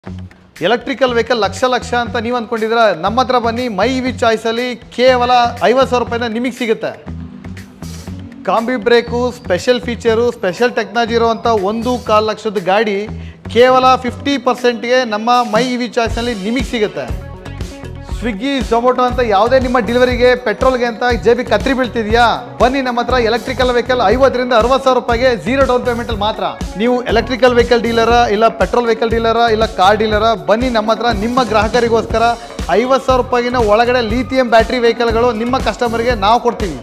Electrical vehicle lakh lakh ಅಂತ ನೀವು ಅಂದ್ಕೊಂಡಿದ್ರ ನಮ್ಮ ಹತ್ರ ಬನ್ನಿ ಮೈ ವಿ ಚಾಯ್ಸಲ್ಲಿ ಕೇವಲ ಐವತ್ತು ಸಾವಿರ ರೂಪಾಯಿನ ನಿಮಗೆ ಸಿಗುತ್ತೆ combi brake special feature special technology ಇರುವಂಥ ಒಂದು ಕಾಲು ಲಕ್ಷದ ಗಾಡಿ ಕೇವಲ ಫಿಫ್ಟಿ ಪರ್ಸೆಂಟ್ಗೆ ನಮ್ಮ ಮೈ ಇ ವಿ ಚಾಯ್ಸ್ನಲ್ಲಿ ನಿಮಗೆ ಸಿಗುತ್ತೆ ಸ್ವಿಗ್ಗಿ ಝೊಮೊಟೊ ಅಂತ ಯಾವುದೇ ನಿಮ್ಮ ಡೆಲಿವರಿಗೆ ಪೆಟ್ರೋಲ್ಗೆ ಅಂತ ಜೇಬಿ ಕತ್ರಿ ಬೀಳ್ತಿದ್ಯಾ ಬನ್ನಿ ನಮ್ಮ ಹತ್ರ ಎಲೆಕ್ಟ್ರಿಕಲ್ ವೆಹಿಕಲ್ ಐವತ್ತರಿಂದ ಅರವತ್ತು ಸಾವಿರ ರೂಪಾಯಿಗೆ ಝೀರೋ ಡೌನ್ ಪೇಮೆಂಟಲ್ಲಿ ಮಾತ್ರ ನೀವು ಎಲೆಕ್ಟ್ರಿಕಲ್ ವೆಹಿಕಲ್ ಡೀಲರ ಇಲ್ಲ ಪೆಟ್ರೋಲ್ ವೆಹಿಕಲ್ ಡೀಲರ ಇಲ್ಲ ಕಾರ್ ಡೀಲರ ಬನ್ನಿ ನಮ್ಮ ಹತ್ರ ನಿಮ್ಮ ಗ್ರಾಹಕರಿಗೋಸ್ಕರ ಐವತ್ತು ಸಾವಿರ ರೂಪಾಯಿಗಿನ ಒಳಗಡೆ ಲೀಥಿಯಂ ಬ್ಯಾಟ್ರಿ ವೆಹಿಕಲ್ಗಳು ನಿಮ್ಮ ಕಸ್ಟಮರ್ಗೆ ನಾವು ಕೊಡ್ತೀವಿ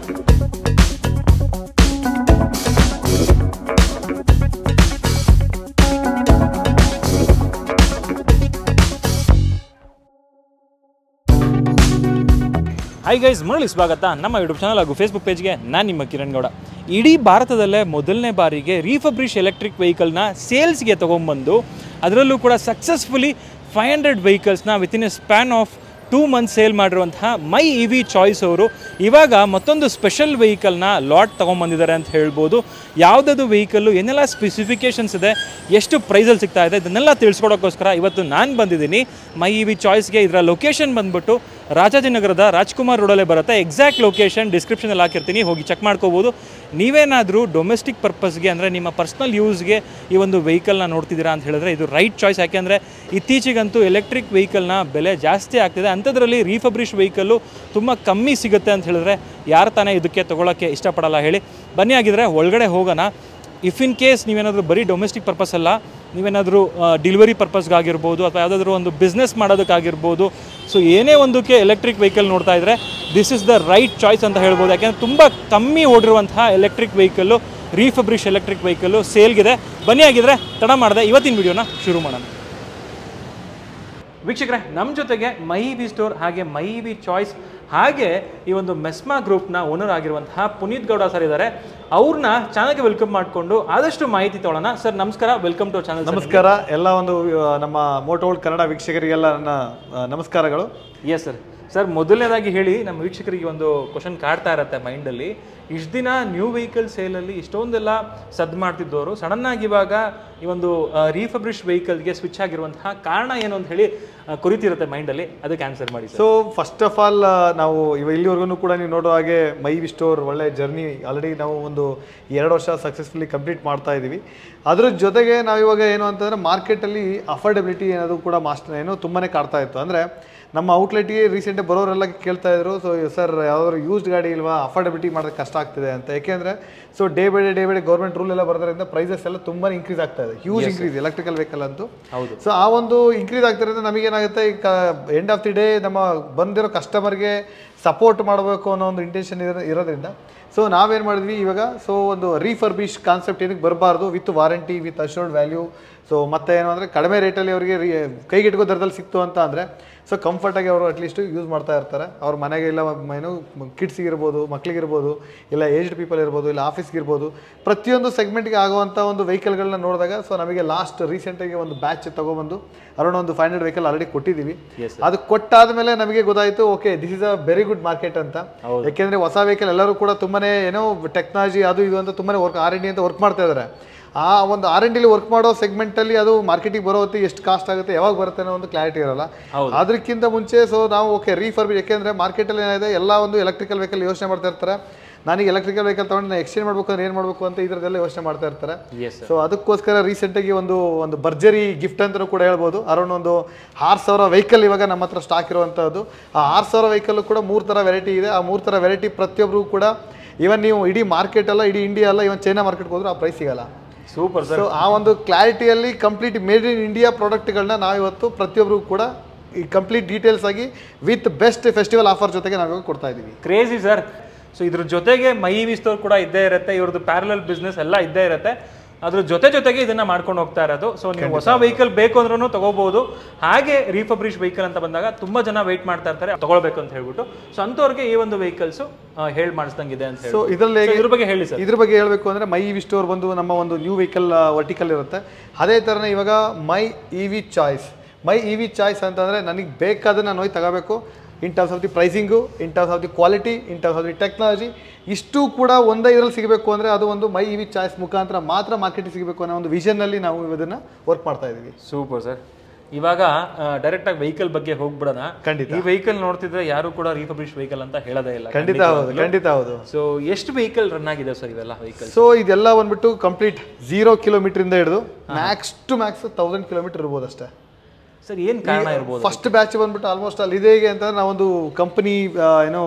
ಹಾಯ್ ಗೈಸ್ ಮರಳಿ ಸ್ವಾಗತ ನಮ್ಮ ಯೂಟ್ಯೂಬ್ ಚಾನಲ್ ಹಾಗೂ ಫೇಸ್ಬುಕ್ ಪೇಜ್ಗೆ ನಾನು ನಿಮ್ಮ ಕಿರಣ್ ಗೌಡ ಇಡೀ ಭಾರತದಲ್ಲೇ ಮೊದಲನೇ ಬಾರಿಗೆ ರೀಫಬ್ರಿಷ್ ಎಲೆಕ್ಟ್ರಿಕ್ ವೆಹಿಕಲ್ನ ಸೇಲ್ಸ್ಗೆ ತೊಗೊಂಬಂದು ಅದರಲ್ಲೂ ಕೂಡ ಸಕ್ಸಸ್ಫುಲಿ ಫೈವ್ ಹಂಡ್ರೆಡ್ ವೆಹಿಕಲ್ಸ್ನ within a span of two months sale ಮಾಡಿರುವಂತಹ ಮೈ ಇ ವಿ ಚಾಯ್ಸ್ ಅವರು ಇವಾಗ ಮತ್ತೊಂದು ಸ್ಪೆಷಲ್ ವೆಹಿಕಲ್ನ ಲಾಟ್ ತೊಗೊಂಬಂದಿದ್ದಾರೆ ಅಂತ ಹೇಳ್ಬೋದು ಯಾವುದಾದ್ರು ವೆಹಿಕಲ್ಲು ಏನೆಲ್ಲ ಸ್ಪೆಸಿಫಿಕೇಷನ್ಸ್ ಇದೆ ಎಷ್ಟು ಪ್ರೈಸಲ್ಲಿ ಸಿಗ್ತಾ ಇದೆ ಇದನ್ನೆಲ್ಲ ತಿಳಿಸ್ಕೊಡೋಕ್ಕೋಸ್ಕರ ಇವತ್ತು ನಾನು ಬಂದಿದ್ದೀನಿ ಮೈ ಇ ವಿ ಚಾಯ್ಸ್ಗೆ ಇದರ ಲೊಕೇಶನ್ ಬಂದ್ಬಿಟ್ಟು ರಾಜಾಜಿನಗರದ ರಾಜ್ಕುಮಾರ್ ರೋಡಲ್ಲೇ ಬರುತ್ತೆ ಎಕ್ಸಾಕ್ಟ್ ಲೊಕೇಶನ್ ಡಿಸ್ಕ್ರಿಪ್ಷನಲ್ಲಿ ಹಾಕಿರ್ತೀನಿ ಹೋಗಿ ಚೆಕ್ ಮಾಡ್ಕೋಬೋದು ನೀವೇನಾದರೂ ಡೊಮೆಸ್ಟಿಕ್ ಪರ್ಪಸ್ಗೆ ಅಂದರೆ ನಿಮ್ಮ ಪರ್ಸ್ನಲ್ ಯೂಸ್ಗೆ ಈ ಒಂದು ವೆಹಿಕಲ್ನ ನೋಡ್ತಿದ್ದೀರಾ ಅಂತ ಹೇಳಿದ್ರೆ ಇದು ರೈಟ್ ಚಾಯ್ಸ್ ಯಾಕೆಂದರೆ ಇತ್ತೀಚೆಗಂತೂ ಎಲೆಕ್ಟ್ರಿಕ್ ವೆಹಿಕಲ್ನ ಬೆಲೆ ಜಾಸ್ತಿ ಆಗ್ತಿದೆ ಅಂಥದ್ರಲ್ಲಿ ರೀಫಬ್ರಿಷ್ ವೆಹಿಕಲ್ಲು ತುಂಬ ಕಮ್ಮಿ ಸಿಗುತ್ತೆ ಅಂತ ಹೇಳಿದ್ರೆ ಯಾರು ತಾನೇ ಇದಕ್ಕೆ ತೊಗೊಳಕ್ಕೆ ಇಷ್ಟಪಡಲ್ಲ ಹೇಳಿ ಬನ್ನಿ ಆಗಿದ್ರೆ ಒಳಗಡೆ ಹೋಗೋಣ ಇಫ್ ಇನ್ ಕೇಸ್ ನೀವೇನಾದರೂ ಬರೀ ಡೊಮೆಸ್ಟಿಕ್ ಪರ್ಪಸ್ ಅಲ್ಲ ನೀವೇನಾದರೂ ಡಿಲಿವರಿ ಪರ್ಪಸ್ಗಾಗಿರ್ಬೋದು ಅಥವಾ ಯಾವುದಾದ್ರೂ ಒಂದು ಬಿಸ್ನೆಸ್ ಮಾಡೋದಕ್ಕಾಗಿರ್ಬೋದು ಸೊ ಏನೇ ಒಂದಕ್ಕೆ ಎಲೆಕ್ಟ್ರಿಕ್ ವೆಹಿಕಲ್ ನೋಡ್ತಾ ಇದ್ದರೆ this is the right choice ಅಂತ ಹೇಳ್ಬೋದು ಯಾಕೆಂದರೆ ತುಂಬ ಕಮ್ಮಿ ಓಡಿರುವಂತಹ electric vehicle refurbish electric vehicle ಸೇಲ್ಗಿದೆ ಬನ್ನಿ ಆಗಿದ್ರೆ ತಡ ಮಾಡಿದೆ ಇವತ್ತಿನ ವಿಡಿಯೋನ ಶುರು ಮಾಡೋಣ ವೀಕ್ಷಕರೇ ನಮ್ಮ ಜೊತೆಗೆ ಮೈ ವಿ ಸ್ಟೋರ್ ಹಾಗೆ ಮೈ ವಿ ಚಾಯ್ಸ್ ಹಾಗೆ ಈ ಒಂದು ಮೆಸ್ಮಾ ಗ್ರೂಪ್ನ ಓನರ್ ಆಗಿರುವಂತಹ ಪುನೀತ್ ಗೌಡ ಸರ್ ಇದ್ದಾರೆ ಅವ್ರನ್ನ ಚಾನಲ್ಗೆ ವೆಲ್ಕಮ್ ಮಾಡಿಕೊಂಡು ಆದಷ್ಟು ಮಾಹಿತಿ ತೊಗೊಳ್ಳೋಣ ಸರ್ ನಮಸ್ಕಾರ ವೆಲ್ಕಮ್ ಟು ಚಾನಲ್ ನಮಸ್ಕಾರ ಎಲ್ಲ ಒಂದು ಆ, ನಮ್ಮ ಮೋಟೋಲ್ಡ್ ಕನ್ನಡ ವೀಕ್ಷಕರಿಗೆಲ್ಲ ನನ್ನ ಆ, ನಮಸ್ಕಾರಗಳು ಎಸ್ ಸರ್ ಸರ್ ಮೊದಲನೇದಾಗಿ ಹೇಳಿ ನಮ್ಮ ವೀಕ್ಷಕರಿಗೆ ಒಂದು ಕ್ವಶನ್ ಕಾಡ್ತಾ ಇರತ್ತೆ ಮೈಂಡಲ್ಲಿ ಇಷ್ಟು ದಿನ ನ್ಯೂ ವೆಹಿಕಲ್ ಸೇಲಲ್ಲಿ ಇಷ್ಟೊಂದೆಲ್ಲ ಸದ್ ಮಾಡ್ತಿದ್ದವರು ಸಡನ್ನಾಗಿ ಇವಾಗ ಈ ಒಂದು ರೀಫಬ್ರಿಷ್ ವೆಹಿಕಲ್ಗೆ ಸ್ವಿಚ್ ಆಗಿರುವಂತಹ ಕಾರಣ ಏನು ಅಂತ ಹೇಳಿ ಆ, ಕುರಿತಿರುತ್ತೆ ಮೈಂಡಲ್ಲಿ ಅದಕ್ಕೆ ಆನ್ಸರ್ ಮಾಡಿ sir so first of all ನಾವು ಇವ ಇಲ್ಲಿವರೆಗೂ ಕೂಡ ನೀವು ನೋಡೋ ಹಾಗೆ ಮೈ ವಿ ಸ್ಟೋರ್ ಒಳ್ಳೆ ಜರ್ನಿ ಆಲ್ರೆಡಿ ನಾವು ಒಂದು ಎರಡು ವರ್ಷ ಸಕ್ಸಸ್ಫುಲಿ ಕಂಪ್ಲೀಟ್ ಮಾಡ್ತಾ ಇದ್ದೀವಿ ಅದ್ರ ಜೊತೆಗೆ ನಾವು ಇವಾಗ ಏನು ಅಂತಂದರೆ ಮಾರ್ಕೆಟಲ್ಲಿ ಅಫೋರ್ಡೆಬಿಲಿಟಿ ಏನಾದರೂ ಕೂಡ ಮಾಸ್ಟರ್ ಏನೋ ತುಂಬಾ ಕಾಡ್ತಾ ಇತ್ತು ಅಂದರೆ ನಮ್ಮ ಔಟ್ಲೆಟ್ಗೆ ರೀಸೆಂಟಾಗಿ ಬರೋರೆಲ್ಲ ಕೇಳ್ತಾ ಇದ್ರು ಸೊ ಸರ್ ಯಾವ್ದಾದ್ರು ಯೂಸ್ಡ್ ಗಾಡಿ ಇಲ್ವಾ ಅಫೋರ್ಡೆಬಿಲಿಟಿ ಮಾಡೋದು ಕಷ್ಟ ಆಗ್ತಿದೆ ಅಂತ ಯಾಕೆಂದರೆ so day by day day by day government rule ಎಲ್ಲ ಬರೋದ್ರಿಂದ ಪ್ರೈಸಸ್ ಎಲ್ಲ ತುಂಬಾ ಇನ್ಕ್ರೀಸ್ ಆಗ್ತಾ ಇದೆ ಹ್ಯೂಜ್ ಇನ್ಕ್ರೀಸ್ ಎಲೆಕ್ಟ್ರಿಕಲ್ ವೆಹಿಕಲ್ ಅಂತೂ ಹೌದು. ಸೊ ಆ ಒಂದು ಇನ್ಕ್ರೀಸ್ ಆಗ್ತಿರೋದ್ರಿಂದ ನಮಗೇನಾಗುತ್ತೆ ಈಗ ಎಂಡ್ ಆಫ್ ದಿ ಡೇ ನಮ್ಮ ಬಂದಿರೋ ಕಸ್ಟಮರ್ಗೆ ಸಪೋರ್ಟ್ ಮಾಡಬೇಕು ಅನ್ನೋ ಒಂದು ಇಂಟೆನ್ಷನ್ ಇರೋ ಇರೋದ್ರಿಂದ ಸೊ ನಾವೇನು ಮಾಡಿದ್ವಿ ಇವಾಗ ಸೊ ಒಂದು ರೀಫರ್ಬಿಶ್ ಕಾನ್ಸೆಪ್ಟ್ ಏನಕ್ಕೆ ಬರಬಾರ್ದು with warranty with assured value so ಮತ್ತೆ ಏನು ಅಂದರೆ ಕಡಿಮೆ ರೇಟಲ್ಲಿ ಅವರಿಗೆ ಕೈಗೆಟ್ಕೋ ದರದಲ್ಲಿ ಸಿಕ್ತು ಅಂತ ಅಂದರೆ ಸೊ ಕಂಫರ್ಟಾಗಿ ಅವರು ಅಟ್ಲೀಸ್ಟ್ ಯೂಸ್ ಮಾಡ್ತಾ ಇರ್ತಾರೆ ಅವ್ರ ಮನೆಗೆ ಇಲ್ಲ ಮ- ಏನು ಕಿಡ್ಸಿಗಿರ್ಬೋದು ಮಕ್ಳಿಗಿರ್ಬೋದು ಇಲ್ಲ ಏಜ್ಡ್ ಪೀಪಲ್ ಇರ್ಬೋದು ಇಲ್ಲ ಆಫೀಸ್ಗೆ ಇರ್ಬೋದು ಪ್ರತಿಯೊಂದು ಸೆಗ್ಮೆಂಟ್ಗೆ ಆಗುವಂಥ ಒಂದು ವೆಹಿಕಲ್ಗಳನ್ನ ನೋಡಿದಾಗ ಸೊ ನಮಗೆ ಲಾಸ್ಟ್ ರೀಸೆಂಟಾಗಿ ಒಂದು ಬ್ಯಾಚ್ ತಗೊಬಂದು ಅರೌಂಡ್ ಒಂದು ಫೈವ್ ಹಂಡ್ರೆಡ್ ವೆಹಿಕಲ್ ಆಲ್ರೆಡಿ ಕೊಟ್ಟಿದ್ದೀವಿ Yes, ಅದು ಕೊಟ್ಟಾದ್ಮೇಲೆ ನಮಗೆ ಗೊತ್ತಾಯಿತು okay this is a very good market ಅಂತ ಯಾಕೆಂದ್ರೆ ಹೊಸ ವೆಹಿಕಲ್ ಎಲ್ಲರೂ ಕೂಡ ತುಂಬಾನೇ ಏನೋ ಟೆಕ್ನಾಲಜಿ ಅದು ಇದು ಅಂತ ತುಂಬಾನೇ ವರ್ಕ್ ಆರ್ ಎನ್ ಡಿ ಅಂತ ವರ್ಕ್ ಮಾಡ್ತಾ ಇದ್ದಾರೆ ಆ ಒಂದು ಆರ್ ಎನ್ ಡಿಲಿ ವರ್ಕ್ ಮಾಡೋ ಸೆಗ್ಮೆಂಟಲ್ಲಿ ಅದು ಮಾರ್ಕೆಟಿಗೆ ಬರೋ ಹೊತ್ತಿಗೆ ಎಷ್ಟು ಕಾಸ್ಟ್ ಆಗುತ್ತೆ ಯಾವಾಗ ಬರುತ್ತೆ ಅನ್ನೋ ಒಂದು ಕ್ಲಾರಿಟಿ ಇರಲ್ಲ ಅದಕ್ಕಿಂತ ಮುಂಚೆ ಸೊ ನಾವು ಓಕೆ ರೀಫರ್ಬಿ ಯಾಕೆಂದ್ರೆ ಮಾರ್ಕೆಟಲ್ಲಿ ಏನಿದೆ ಎಲ್ಲ ಒಂದು ಎಲೆಕ್ಟ್ರಿಕಲ್ ವೆಹಿಕಲ್ ಯೋಚನೆ ಮಾಡ್ತಾ ಇರ್ತಾರೆ ನನಗೆ ಎಲೆಕ್ಟ್ರಿಕಲ್ ವೆಹಿಕಲ್ ತೊಗೊಂಡು ನಾನು ಎಕ್ಸ್ಚೇಂಜ್ ಮಾಡ್ಬೇಕು ಅಂದ್ರೆ ಏನು ಮಾಡಬೇಕು ಅಂತ ಇದರದೆಲ್ಲ ಯೋಚನೆ ಮಾಡ್ತಾ ಇರ್ತಾರೆ ಎಸ್ ಸೊ ಅದಕ್ಕೋಸ್ಕರ ರೀಸೆಂಟಾಗಿ ಒಂದು ಒಂದು ಭರ್ಜರಿ ಗಿಫ್ಟ್ ಅಂತಲೂ ಕೂಡ ಹೇಳ್ಬೋದು ಅರೌಂಡ್ ಒಂದು ಆರು ಸಾವಿರ ವೆಹಿಕಲ್ ಇವಾಗ ನಮ್ಮ ಹತ್ರ ಸ್ಟಾಕ್ ಇರುವಂಥದ್ದು ಆ ಆರು ಸಾವಿರ ವೆಹಿಕಲ್ ಕೂಡ ಮೂರು ಥರ ವೆರೈಟಿ ಇದೆ ಆ ಮೂರು ಥರ ವೆರೈಟಿ ಪ್ರತಿಯೊಬ್ಬರು ಕೂಡ ಇವನ್ ನೀವು ಇಡೀ ಮಾರ್ಕೆಟ್ ಅಲ್ಲ ಇಡೀ ಇಂಡಿಯಾ ಅಲ್ಲ ಇವನ್ ಚೈನಾ ಮಾರ್ಕೆಟ್ಗೆ ಹೋದ್ರೆ ಆ ಪ್ರೈಸ್ ಸಿಗಲ್ಲ ಸೂಪರ್ ಸರ್ ಸೊ ಆ ಒಂದು ಕ್ಲಾರಿಟಿಯಲ್ಲಿ ಕಂಪ್ಲೀಟ್ ಮೇಡ್ ಇನ್ ಇಂಡಿಯಾ ಪ್ರಾಡಕ್ಟ್ಗಳನ್ನ ನಾವಿವತ್ತು ಪ್ರತಿಯೊಬ್ಬರು ಕೂಡ ಈ ಕಂಪ್ಲೀಟ್ ಡೀಟೇಲ್ಸ್ ಆಗಿ ವಿತ್ ಬೆಸ್ಟ್ ಫೆಸ್ಟಿವಲ್ ಆಫರ್ ಜೊತೆಗೆ ನಾವಿವಾಗ ಕೊಡ್ತಾ ಇದ್ದೀವಿ ಕ್ರೇಜಿ ಸರ್ ಸೊ ಇದ್ರ ಜೊತೆಗೆ ಮೈ ವಿ ಸ್ಟೋರ್ ಕೂಡ ಇದ್ದೇ ಇರುತ್ತೆ ಇವ್ರದ್ದು ಪ್ಯಾರಲಲ್ ಬಿಸ್ನೆಸ್ ಎಲ್ಲ ಇದ್ದೇ ಇರುತ್ತೆ ಅದ್ರ ಜೊತೆ ಜೊತೆಗೆ ಇದನ್ನ ಮಾಡ್ಕೊಂಡು ಹೋಗ್ತಾ ಇರೋದು ಸೊ ನೀವು ಹೊಸ ವೆಹಿಕಲ್ ಬೇಕು ಅಂದ್ರೂ ತಗೋಬಹುದು ಹಾಗೆ ರೀಫಬ್ರಿಷ್ ವೆಹಿಕಲ್ ಅಂತ ಬಂದಾಗ ತುಂಬಾ ಜನ ವೆಯ್ಟ್ ಮಾಡ್ತಾ ಇರ್ತಾರೆ ತಗೊಳ್ಬೇಕು ಅಂತ ಹೇಳ್ಬಿಟ್ಟು ಸೊ ಅಂಥವ್ರಿಗೆ ಈ ಒಂದು ವೆಹಿಕಲ್ಸ್ ಹೇಳಿ ಮಾಡಿಸ್ದಂಗಿದೆ ಅಂತ ಹೇಳಿ ಸೊ ಇದರಲ್ಲಿ So, ಇದ್ರ ಬಗ್ಗೆ ಹೇಳಿ ಸರ್ ಇದ್ರ ಬಗ್ಗೆ ಹೇಳಬೇಕು ಅಂದರೆ ಮೈ ಇ ವಿ ಸ್ಟೋರ್ ಬಂದು ನಮ್ಮ ಒಂದು ನ್ಯೂ ವೆಹಿಕಲ್ ವರ್ಟಿಕಲ್ ಇರುತ್ತೆ ಅದೇ ಥರನೇ ಇವಾಗ my E V choice my E V choice ಅಂತಂದರೆ ನನಗೆ ಬೇಕಾದ್ರೆ ನಾನು ಹೋಗಿ ತಗೋಬೇಕು in terms of the pricing in terms of the quality in terms of the technology ಇಷ್ಟು ಕೂಡ ಒಂದೇ ಇದರಲ್ಲಿ ಸಿಗಬೇಕು ಅಂದರೆ ಅದು ಒಂದು ಮೈ ಇ ವಿ ಚಾಯ್ಸ್ ಮುಖಾಂತರ ಮಾತ್ರ ಮಾರ್ಕೆಟಿಗೆ ಸಿಗಬೇಕು ಅನ್ನೋ ಒಂದು ವಿಷನ್ನಲ್ಲಿ ನಾವು ಇದನ್ನು ವರ್ಕ್ ಮಾಡ್ತಾ ಇದ್ದೀವಿ ಸೂಪರ್ ಸರ್ ಇವಾಗ ಡೈರೆಕ್ಟ್ ಆಗಿ ವೆಹಿಕಲ್ ಬಗ್ಗೆ ಹೋಗ್ಬಿಡೋಣ ಖಂಡಿತ. ಈ ವೆಹಿಕಲ್ ನೋಡ್ತಿದ್ರೆ ಯಾರು ಕೂಡ ರೀಫಬ್ರಿಷ್ ವೆಹಿಕಲ್ ಅಂತ ಹೇಳೋದೇ ಇಲ್ಲ ಖಂಡಿತ ಹೌದು ಖಂಡಿತ ಹೌದು ಸೊ ಎಷ್ಟು ವೆಹಿಕಲ್ ರನ್ ಆಗಿದೆ ಸರ್ ಇವೆಲ್ಲ ವೆಹಿಕಲ್ ಸೊ ಇದೆಲ್ಲ ಬಂದ್ಬಿಟ್ಟು ಕಂಪ್ಲೀಟ್ ಝೀರೋ ಕಿಲೋಮೀಟರ್ ಇಂದ ಹಿಡಿದು max to max thousand kilometre ಇರ್ಬೋದು ಅಷ್ಟೇ ಸರ್ ಏನ್ ಕಾರಣ ಇರ್ಬೋದು ಫಸ್ಟ್ ಬ್ಯಾಚ್ ಬಂದ್ಬಿಟ್ಟು ಆಲ್ಮೋಸ್ಟ್ ಅಲ್ಲಿ ಇದೆ ಹೇಗೆ ಅಂತಂದ್ರೆ ನಾವೊಂದು ಕಂಪನಿ ಏನೋ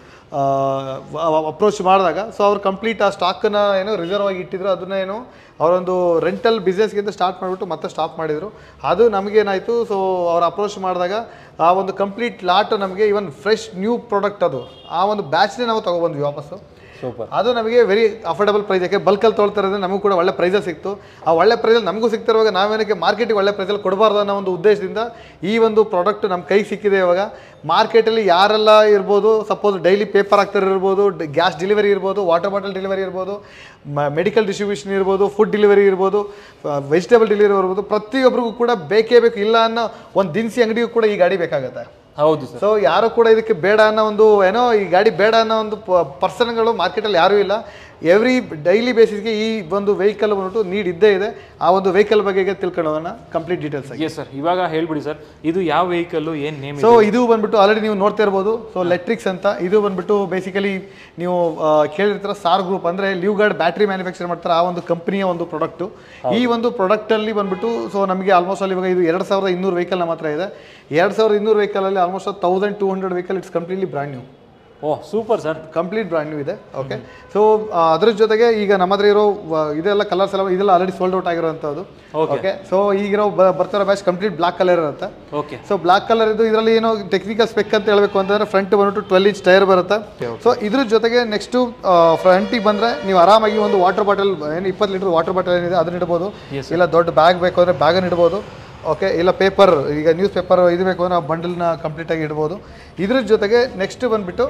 ಅಪ್ರೋಚ್ ಮಾಡಿದಾಗ ಸೊ ಅವ್ರು ಕಂಪ್ಲೀಟ್ ಆ ಸ್ಟಾಕನ್ನ ಏನೋ ರಿಸರ್ವ್ ಆಗಿ ಇಟ್ಟಿದ್ರು ಅದನ್ನ ಏನು ಅವರೊಂದು ರೆಂಟಲ್ ಬಿಸ್ನೆಸ್ಗಿಂತ ಸ್ಟಾರ್ಟ್ ಮಾಡಿಬಿಟ್ಟು ಮತ್ತೆ ಸ್ಟಾಪ್ ಮಾಡಿದರು ಅದು ನಮಗೇನಾಯಿತು ಸೊ ಅವ್ರು ಅಪ್ರೋಚ್ ಮಾಡಿದಾಗ ಆ ಒಂದು ಕಂಪ್ಲೀಟ್ ಲಾಟ್ ನಮಗೆ ಇವನ್ ಫ್ರೆಶ್ ನ್ಯೂ ಪ್ರಾಡಕ್ಟ್ ಅದು ಆ ಒಂದು ಬ್ಯಾಚ್ನೇ ನಾವು ತೊಗೊಬಂದ್ವಿ ವಾಪಸ್ಸು ಸೂಪರ್ ಅದು ನಮಗೆ ವೆರಿ ಅಫೋರ್ಡಬಲ್ ಪ್ರೈಸ್ ಯಾಕೆ ಬಲ್ಕಲ್ಲಿ ತೊಗೊಳ್ತಾರೆ ನಮಗೂ ಕೂಡ ಒಳ್ಳೆ ಪ್ರೈಸಲ್ಲಿ ಸಿಕ್ತು ಆ ಒಳ್ಳೆ ಪ್ರೈಸಲ್ಲಿ ನಮಗೂ ಸಿಗ್ತಿರುವಾಗ ನಾವೇನಕ್ಕೆ ಮಾರ್ಕೆಟಿಗೆ ಒಳ್ಳೆ ಪ್ರೈಸಲ್ಲಿ ಕೊಡಬಾರ್ದು ಅನ್ನೋ ಒಂದು ಉದ್ದೇಶದಿಂದ ಈ ಒಂದು ಪ್ರಾಡಕ್ಟ್ ನಮ್ಮ ಕೈಗೆ ಸಿಕ್ಕಿದೆ ಇವಾಗ ಮಾರ್ಕೆಟಲ್ಲಿ ಯಾರೆಲ್ಲ ಇರ್ಬೋದು ಸಪೋಸ್ ಡೈಲಿ ಪೇಪರ್ ಹಾಕ್ತಾರೆ ಇರ್ಬೋದು ಗ್ಯಾಸ್ ಡೆಲಿವರಿ ಇರ್ಬೋದು ವಾಟರ್ ಬಾಟಲ್ ಡೆಲಿವರಿ ಇರ್ಬೋದು ಮೆಡಿಕಲ್ ಡಿಸ್ಟ್ರಿಬ್ಯೂಷನ್ ಇರ್ಬೋದು ಫುಡ್ ಡೆಲಿವರಿ ಇರ್ಬೋದು ವೆಜಿಟೇಬಲ್ ಡೆಲಿವರಿ ಇರ್ಬೋದು ಪ್ರತಿಯೊಬ್ಬರಿಗೂ ಕೂಡ ಬೇಕೇ ಬೇಕು ಇಲ್ಲ ಅನ್ನೋ ಒಂದು ದಿನಸಿ ಅಂಗಡಿಗೂ ಕೂಡ ಈ ಗಾಡಿ ಬೇಕಾಗುತ್ತೆ ಹೌದು ಸರ್ ಸೊ ಯಾರು ಕೂಡ ಇದಕ್ಕೆ ಬೇಡ ಅನ್ನೋ ಒಂದು ಏನೋ ಈ ಗಾಡಿ ಬೇಡ ಅನ್ನೋ ಒಂದು ಪರ್ಸನ್ಗಳು ಮಾರ್ಕೆಟಲ್ಲಿ ಯಾರೂ ಇಲ್ಲ ಎವ್ರಿ ಡೈಲಿ ಬೇಸಿಸ್ಗೆ ಈ ಒಂದು ವೆಹಿಕಲ್ ಬಂದ್ಬಿಟ್ಟು ನೀಡ್ ಇದ್ದೇ ಇದೆ ಆ ಒಂದು ವೆಹಿಕಲ್ ಬಗ್ಗೆ ತಿಳ್ಕೊಂಡು ಹೋಗೋಣ ಕಂಪ್ಲೀಟ್ ಡೀಟೇಲ್ಸ್ ಆಗಿ ಎಸ್ ಸರ್ ಇವಾಗ ಹೇಳ್ಬಿಡಿ ಸರ್ ಇದು ಯಾವ ವೆಹಿಕಲ್ ಏನ್ ನೇಮ್ ಸೊ ಇದು ಬಂದ್ಬಿಟ್ಟು ಆಲ್ರೆಡಿ ನೀವು ನೋಡ್ತಾ ಇರ್ಬೋದು ಸೊ ಲೆಟ್ರಿಕ್ಸ್ ಅಂತ ಇದು ಬಂದ್ಬಿಟ್ಟು ಬೇಸಿಕಲಿ ನೀವು ಆ, ಕೇಳಿರ್ತೀರ ಸಾರ್ ಗ್ರೂಪ್ ಅಂದ್ರೆ ಲಿವ್ ಗಾರ್ಡ್ ಬ್ಯಾಟ್ರಿ ಮ್ಯಾನುಫ್ಯಾಕ್ಚರ್ ಮಾಡ್ತಾರೆ ಆ ಒಂದು ಕಂಪನಿಯ ಒಂದು ಪ್ರಾಡಕ್ಟ್ ಈ ಒಂದು ಪ್ರಾಡಕ್ಟ್ ಅಲ್ಲಿ ಬಂದ್ಬಿಟ್ಟು ಸೊ ನಮಗೆ ಆಲ್ಮೋಸ್ಟ್ ಅಲ್ಲಿ ಇವಾಗ ಇದು ಎರಡು ಸಾವಿರದ ಇನ್ನೂರು ವೆಹಿಕಲ್ ನಮ್ಮ ಹತ್ರ ಇದೆ ಎರಡು ಸಾವಿರದ ಇನ್ನೂರು ವೆಹಿಕಲ್ ಅಲ್ಲಿ almost thousand two hundred vehicle it's completely brand new oh super sir complete brand new ಇದೆ ಓಕೆ ಸೊ ಅದ್ರ ಜೊತೆಗೆ ಈಗ ನಮ್ಮ ಹತ್ರ ಇರೋ ವ- ಇದೆಲ್ಲ ಕಲರ್ಸ್ ಎಲ್ಲ ಇದೆಲ್ಲ ಆಲ್ರೆಡಿ ಸೋಲ್ಡ್ ಔಟ್ ಆಗಿರೋಂಥದ್ದು ಓಕೆ ಸೊ ಈಗಿರೋ ಬ- ಬರ್ತಿರೋ ಬ್ಯಾಚ್ ಕಂಪ್ಲೀಟ್ ಬ್ಲಾಕ್ ಕಲರ್ ಇರುತ್ತೆ ಓಕೆ ಸೊ ಬ್ಲಾಕ್ ಕಲರ್ ಇದು ಇದರಲ್ಲಿ ಏನೋ ಟೆಕ್ನಿಕಲ್ ಸ್ಪೆಕ್ ಅಂತ ಹೇಳಬೇಕು ಅಂತಂದ್ರೆ ಫ್ರಂಟ್ ಬಂದ್ಬಿಟ್ಟು ಟ್ವೆಲ್ ಇಂಚ್ ಟೈರ್ ಬರುತ್ತೆ ಸೊ ಇದ್ರ ಜೊತೆಗೆ ನೆಕ್ಸ್ಟು ಫ್ರಂಟಿಗೆ ಬಂದರೆ ನೀವು ಆರಾಮಾಗಿ ಒಂದು ವಾಟರ್ ಬಾಟಲ್ ಏನು ಇಪ್ಪತ್ತು ಲೀಟರ್ ವಾಟರ್ ಬಾಟಲ್ ಏನಿದೆ ಅದನ್ನ ಇಡ್ಬೋದು ಇಲ್ಲ ದೊಡ್ಡ ಬ್ಯಾಗ್ ಬೇಕು ಅಂದರೆ ಬ್ಯಾಗನ್ನು ಇಡ್ಬೋದು ಓಕೆ ಇಲ್ಲ ಪೇಪರ್ ಈಗ ನ್ಯೂಸ್ ಪೇಪರ್ ಇದು ಬೇಕು ಅಂದರೆ ಬಂಡಲ್ನ ಕಂಪ್ಲೀಟಾಗಿ ಇಡ್ಬೋದು ಇದ್ರ ಜೊತೆಗೆ ನೆಕ್ಸ್ಟ್ ಬಂದ್ಬಿಟ್ಟು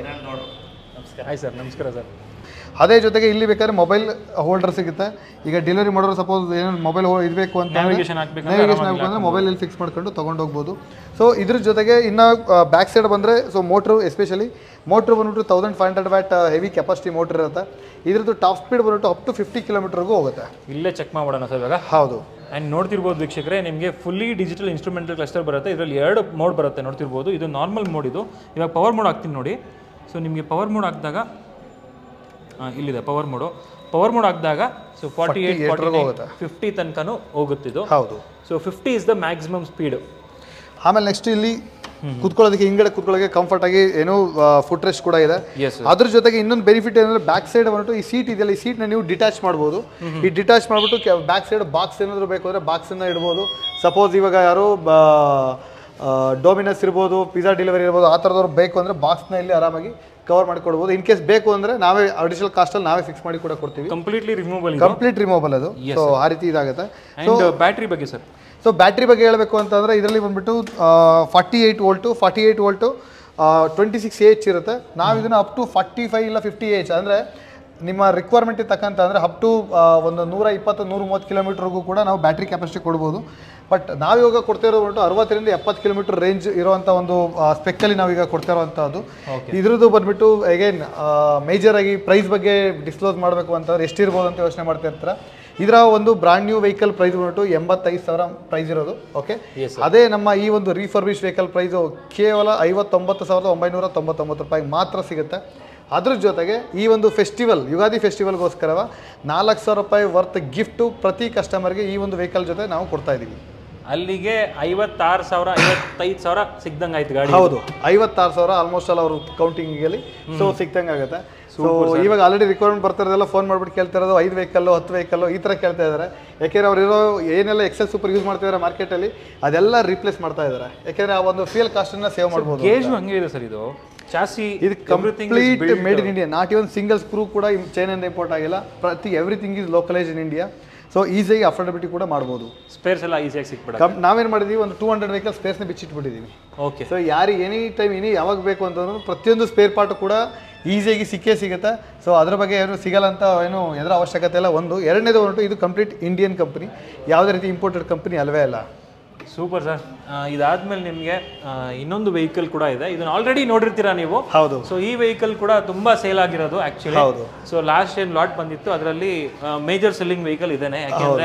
ಹಾಯ್ ಸರ್ ನಮಸ್ಕಾರ ಸರ್ ಅದೇ ಜೊತೆಗೆ ಇಲ್ಲಿ ಬೇಕಾದ್ರೆ ಮೊಬೈಲ್ ಹೋಲ್ಡರ್ ಸಿಗುತ್ತೆ ಈಗ ಡೆಲಿವರಿ ಮಾಡೋರು ಸಪೋಸ್ ಏನೋ ಮೊಬೈಲ್ ಇದು ಬೇಕು ಅಂತ ನ್ಯಾವಿಗೇಷನ್ ಹಾಕ್ಬೇಕಂದ್ರೆ ನ್ಯಾವಿಗೇಷನ್ ಆಗಬೇಕು ಅಂದರೆ ಮೊಬೈಲಲ್ಲಿ ಫಿಕ್ಸ್ ಮಾಡ್ಕೊಂಡು ತೊಗೊಂಡು ಹೋಗ್ಬೋದು ಸೊ ಇದ್ರ ಜೊತೆಗೆ ಇನ್ನು ಬ್ಯಾಕ್ ಸೈಡ್ ಬಂದರೆ ಸೊ ಮೋಟ್ರು ಎಸ್ಪೆಷಲಿ ಮೋಟ್ರ್ ಬಂದ್ಬಿಟ್ಟು thousand five hundred watt heavy capacity motor ಇರುತ್ತೆ ಇದ್ರದ್ದು ಟಾಪ್ ಸ್ಪೀಡ್ ಬಂದ್ಬಿಟ್ಟು ಅಪ್ ಟು ಫಿಫ್ಟಿ ಕಿಲೋಮೀಟರ್ಗೂ ಹೋಗುತ್ತೆ ಇಲ್ಲೇ ಚೆಕ್ ಮಾಡ್ಬಿಡೋಣ ಸರ್ ಇವಾಗ ಹೌದು ಆ್ಯಂಡ್ ನೋಡ್ತಿರ್ಬೋದು ವೀಕ್ಷಕರೇ ನಿಮಗೆ ಫುಲ್ಲಿ ಡಿಜಿಟಲ್ ಇನ್ಸ್ಟ್ರೂಮೆಂಟಲ್ ಕ್ಲಸ್ಟರ್ ಬರುತ್ತೆ ಇದರಲ್ಲಿ ಎರಡು ಮೋಡ್ ಬರುತ್ತೆ ನೋಡ್ತಿರ್ಬೋದು ಇದು ನಾರ್ಮಲ್ ಮೋಡ್ ಇದು ಇವಾಗ ಪವರ್ ಮೋಡ್ ಹಾಕ್ತೀನಿ ನೋಡಿ ಸೊ ನಿಮಗೆ ಪವರ್ ಮೋಡ್ ಹಾಕಿದಾಗ ಇಲ್ಲಿದೆ ಪವರ್ ಮೋಡು ಪವರ್ ಮೋಡ್ ಹಾಕಿದಾಗ ಸೊ ಫಾರ್ಟಿ ಏಟ್ ಫಾರ್ಟಿ ಹೋಗುತ್ತೆ. ಫಿಫ್ಟಿ ತನಕನೂ ಹೋಗುತ್ತಿದ್ದು ಹೌದು so fifty is the maximum speed ಆಮೇಲೆ ನೆಕ್ಸ್ಟ್ ಇಲ್ಲಿ ಕುತ್ಕೊಳ್ಳೋದಕ್ಕೆ ಹಿಂಗಡೆ ಕುತ್ಕೊಳ್ಳೋಕೆ ಕಂಫರ್ಟ್ ಆಗಿ ಏನೋ ಫುಟ್ ರೆಸ್ಟ್ ಕೂಡ ಇದೆ ಎಸ್ ಅದ್ರ ಜೊತೆಗೆ ಇನ್ನೊಂದು ಬೆನಿಫಿಟ್ ಏನಂದ್ರೆ ಬ್ಯಾಕ್ ಸೈಡ್ ಬಂದ್ಬಿಟ್ಟು ಈ ಸೀಟ್ ಇದೆಯಲ್ಲ ಈ ಸೀಟ್ನ ನೀವು ಡಿಟ್ಯಾಚ್ ಮಾಡ್ಬೋದು ಈ ಡಿಟ್ಯಾಚ್ ಮಾಡ್ಬಿಟ್ಟು ಬ್ಯಾಕ್ ಸೈಡ್ ಬಾಕ್ಸ್ ಏನಾದರೂ ಬೇಕು ಅಂದರೆ ಬಾಕ್ಸನ್ನು ಇಡ್ಬೋದು ಸಪೋಸ್ ಇವಾಗ ಯಾರೋ ಡೊಮಿನಸ್ ಇರ್ಬೋದು ಪಿಜ್ಜಾ ಡೆಲಿವರಿ ಇರ್ಬೋದು ಆ ಥರದವ್ರು ಬೇಕು ಅಂದರೆ ಬಾಕ್ಸ್ನ ಇಲ್ಲಿ ಆರಾಮಾಗಿ ಕವರ್ ಮಾಡಿ ಕೊಡ್ಬೋದು ಇನ್ ಕೇಸ್ ಬೇಕು ಅಂದರೆ ನಾವೇ ಅಡಿಷನಲ್ ಕಾಸ್ಟಲ್ಲಿ ನಾವೇ ಫಿಕ್ಸ್ ಮಾಡಿ ಕೂಡ ಕೊಡ್ತೀವಿ ಕಂಪ್ಲೀಟ್ಲಿ ರಿಮೂವಲ್ ಕಂಪ್ಲೀಟ್ ರಿಮೂವಲ್ ಅದು ಸೊ ಆ ರೀತಿ ಇದಾಗುತ್ತೆ ಆ್ಯಂಡ್ ಬ್ಯಾಟ್ರಿ ಬಗ್ಗೆ ಸರ್ ಸೊ ಬ್ಯಾಟ್ರಿ ಬಗ್ಗೆ ಹೇಳಬೇಕು ಅಂತಂದರೆ ಇದರಲ್ಲಿ ಬಂದ್ಬಿಟ್ಟು forty eight volt forty eight volt twenty six H ಇರುತ್ತೆ ನಾವು ಇದನ್ನು ಅಪ್ ಟು ಫಾರ್ಟಿ ಫೈವ್ ಇಲ್ಲ ಫಿಫ್ಟಿ ಎಚ್ ಅಂದರೆ ನಿಮ್ಮ ರಿಕ್ವೈರ್ಮೆಂಟಿಗೆ ತಕ್ಕಂತ ಅಂದರೆ ಅಪ್ ಟು ಒಂದು ನೂರ ಇಪ್ಪತ್ತು ನೂರ ಮೂವತ್ತು ಕಿಲೋಮೀಟ್ರ್ಗೂ ಕೂಡ ನಾವು ಬ್ಯಾಟ್ರಿ ಕೆಪಾಸಿಟಿ ಕೊಡ್ಬೋದು ಬಟ್ ನಾವಿವಾಗ ಕೊಡ್ತಿರೋದು ಬಂದ್ಬಿಟ್ಟು ಅರವತ್ತರಿಂದ ಎಪ್ಪತ್ತು ಕಿಲೋಮೀಟರ್ ರೇಂಜ್ ಇರುವಂಥ ಒಂದು ಸ್ಪೆಕ್ಕಲ್ಲಿ ನಾವೀಗ ಕೊಡ್ತಾ ಇರುವಂಥದ್ದು ಇದ್ರದ್ದು ಬಂದ್ಬಿಟ್ಟು ಅಗೇನ್ ಮೇಜರ್ ಆಗಿ ಪ್ರೈಸ್ ಬಗ್ಗೆ ಡಿಸ್ಕ್ಲೋಸ್ ಮಾಡಬೇಕು ಅಂತಂದ್ರೆ ಎಷ್ಟಿರ್ಬೋದು ಅಂತ ಯೋಚನೆ ಮಾಡ್ತಾ ಇರ್ತಾರೆ ಇದರ ಒಂದು ಬ್ರಾಂಡ್ ನ್ಯೂ ವೆಹಿಕಲ್ ಪ್ರೈಸ್ ಬಂದ್ಬಿಟ್ಟು ಎಂಬತ್ತೈದು ಸಾವಿರ ಪ್ರೈಸ್ ಇರೋದು ಓಕೆ Yes, ಅದೇ ನಮ್ಮ ಈ ಒಂದು ರೀಫರ್ಬಿಶ್ ವೆಹಿಕಲ್ ಪ್ರೈಸು ಕೇವಲ ಐವತ್ತೊಂಬತ್ತು ಸಾವಿರದ ಒಂಬೈನೂರ ತೊಂಬತ್ತೊಂಬತ್ತು ರೂಪಾಯಿ ಮಾತ್ರ ಸಿಗುತ್ತೆ ಅದ್ರ ಜೊತೆಗೆ ಈ ಒಂದು ಫೆಸ್ಟಿವಲ್ ಯುಗಾದಿ ಫೆಸ್ಟಿವಲ್ಗೋಸ್ಕರ ನಾಲ್ಕು ಸಾವಿರ ರೂಪಾಯಿ ವರ್ತ್ ಗಿಫ್ಟು ಪ್ರತಿ ಕಸ್ಟಮರ್ಗೆ ಈ ಒಂದು ವೆಹಿಕಲ್ ಜೊತೆ ನಾವು ಕೊಡ್ತಾ ಇದ್ದೀವಿ ಅಲ್ಲಿಗೆ ಐವತ್ತಾರು ಸಾವಿರ ಐವತ್ತೈದು ಸಾವಿರ ಸಿಗ್ದಂಗೆ ಆಯ್ತು ಗಾಡಿ ಹೌದು ಐವತ್ತಾರು ಸಾವಿರ ಆಲ್ಮೋಸ್ಟ್ ಅಲ್ಲ ಅವರು ಕೌಂಟಿಂಗಲ್ಲಿ ಸೊ ಸಿಕ್ತಂಗೆ ಆಗುತ್ತೆ ಸೊ ಇವಾಗ ಆಲ್ರೆಡಿ ರಿಕ್ವೈರ್ಮೆಂಟ್ ಬರ್ತಿರೋದೆಲ್ಲ ಫೋನ್ ಮಾಡ್ಬಿಟ್ಟು ಕೇಳ್ತಾ ಇರೋದು ಐದು ವೆಹಿಕಲ್ಲು ಹತ್ತು ವೆಹಿಕಲ್ಲು ಈ ಥರ ಕೇಳ್ತಾ ಇದ್ದಾರೆ ಯಾಕೆಂದ್ರೆ ಅವ್ರು ಇರೋ ಏನೆಲ್ಲ ಎಕ್ಸೆಲ್ ಸೂಪರ್ ಯೂಸ್ ಮಾಡ್ತಿದ್ದಾರೆ ಮಾರ್ಕೆಟಲ್ಲಿ ಅದೆಲ್ಲ ರಿಪ್ಲೇಸ್ ಮಾಡ್ತಾ ಇದ್ದಾರೆ ಯಾಕೆಂದ್ರೆ ಆ ಒಂದು ಫ್ಯೂಯಲ್ ಕಾಸ್ಟನ್ನು ಸೇವ್ ಮಾಡ್ಬೋದು ಗೇಜು ಹಂಗೆ ಇದೆ ಸರ್ ಇದು ಚಾಸಿ ಇದು complete made in India not even single screw ಕೂಡ ಚೈನಿಂದ ಇಂಪೋರ್ಟ್ ಆಗಿಲ್ಲ ಪ್ರತಿ everything is localise in India so ಈಸಿಯಾಗಿ ಅಫೋರ್ಡಬಿಲಿಟಿ ಕೂಡ ಮಾಡ್ಬೋದು ಸ್ಪೇರ್ಸ್ ಎಲ್ಲ ಈಸಿಯಾಗಿ ಸಿಕ್ಬಿಡ ಕಮ್ ನಾವೇನು ಮಾಡಿದ್ದೀವಿ ಒಂದು ಟೂ ಹಂಡ್ರೆಡ್ ವೆಹಿಕಲ್ ಸ್ಪೇಸ್ನ ಬಿಚ್ಚಿಟ್ಬಿಟ್ಟಿದ್ದೀವಿ ಓಕೆ ಸೊ ಯಾರಿಗೆ ಎನಿ ಟೈಮ್ ಎನಿ ಯಾವಾಗ ಬೇಕು ಅಂತಂದ್ರು ಪ್ರತಿಯೊಂದು ಸ್ಪೇರ್ ಪಾರ್ಟ್ ಕೂಡ ಈಸಿಯಾಗಿ ಸಿಕ್ಕೇ ಸಿಗುತ್ತೆ ಸೊ ಅದ್ರ ಬಗ್ಗೆ ಏನು ಸಿಗಲ್ಲ ಅಂತ ಏನು ಎದುರ ಅವಶ್ಯಕತೆ ಇಲ್ಲ ಒಂದು ಎರಡನೇದು ಹೊರಟು ಇದು ಕಂಪ್ಲೀಟ್ ಇಂಡಿಯನ್ ಕಂಪನಿ ಯಾವುದೇ ರೀತಿ ಇಂಪೋರ್ಟೆಡ್ ಕಂಪನಿ ಅಲ್ವೇ ಅಲ್ಲ ಸೂಪರ್ ಸರ್ ಇದಾದ್ಮೇಲೆ ನಿಮಗೆ ಇನ್ನೊಂದು ವೆಹಿಕಲ್ ಕೂಡ ಇದೆ ಇದನ್ನ ಆಲ್ರೆಡಿ ನೋಡಿರ್ತೀರಾ ನೀವು ಹೌದು ಸೊ ಈ ವೆಹಿಕಲ್ ಕೂಡ ತುಂಬಾ ಸೇಲ್ ಆಗಿರೋದು ಆಕ್ಚುಲಿ ಹೌದು. ಸೊ ಲಾಸ್ಟ್ ಏನ್ ಲಾಟ್ ಬಂದಿತ್ತು ಅದರಲ್ಲಿ ಮೇಜರ್ ಸೆಲ್ಲಿಂಗ್ ವೆಹಿಕಲ್ ಇದೇನೆ ಯಾಕೆಂದ್ರೆ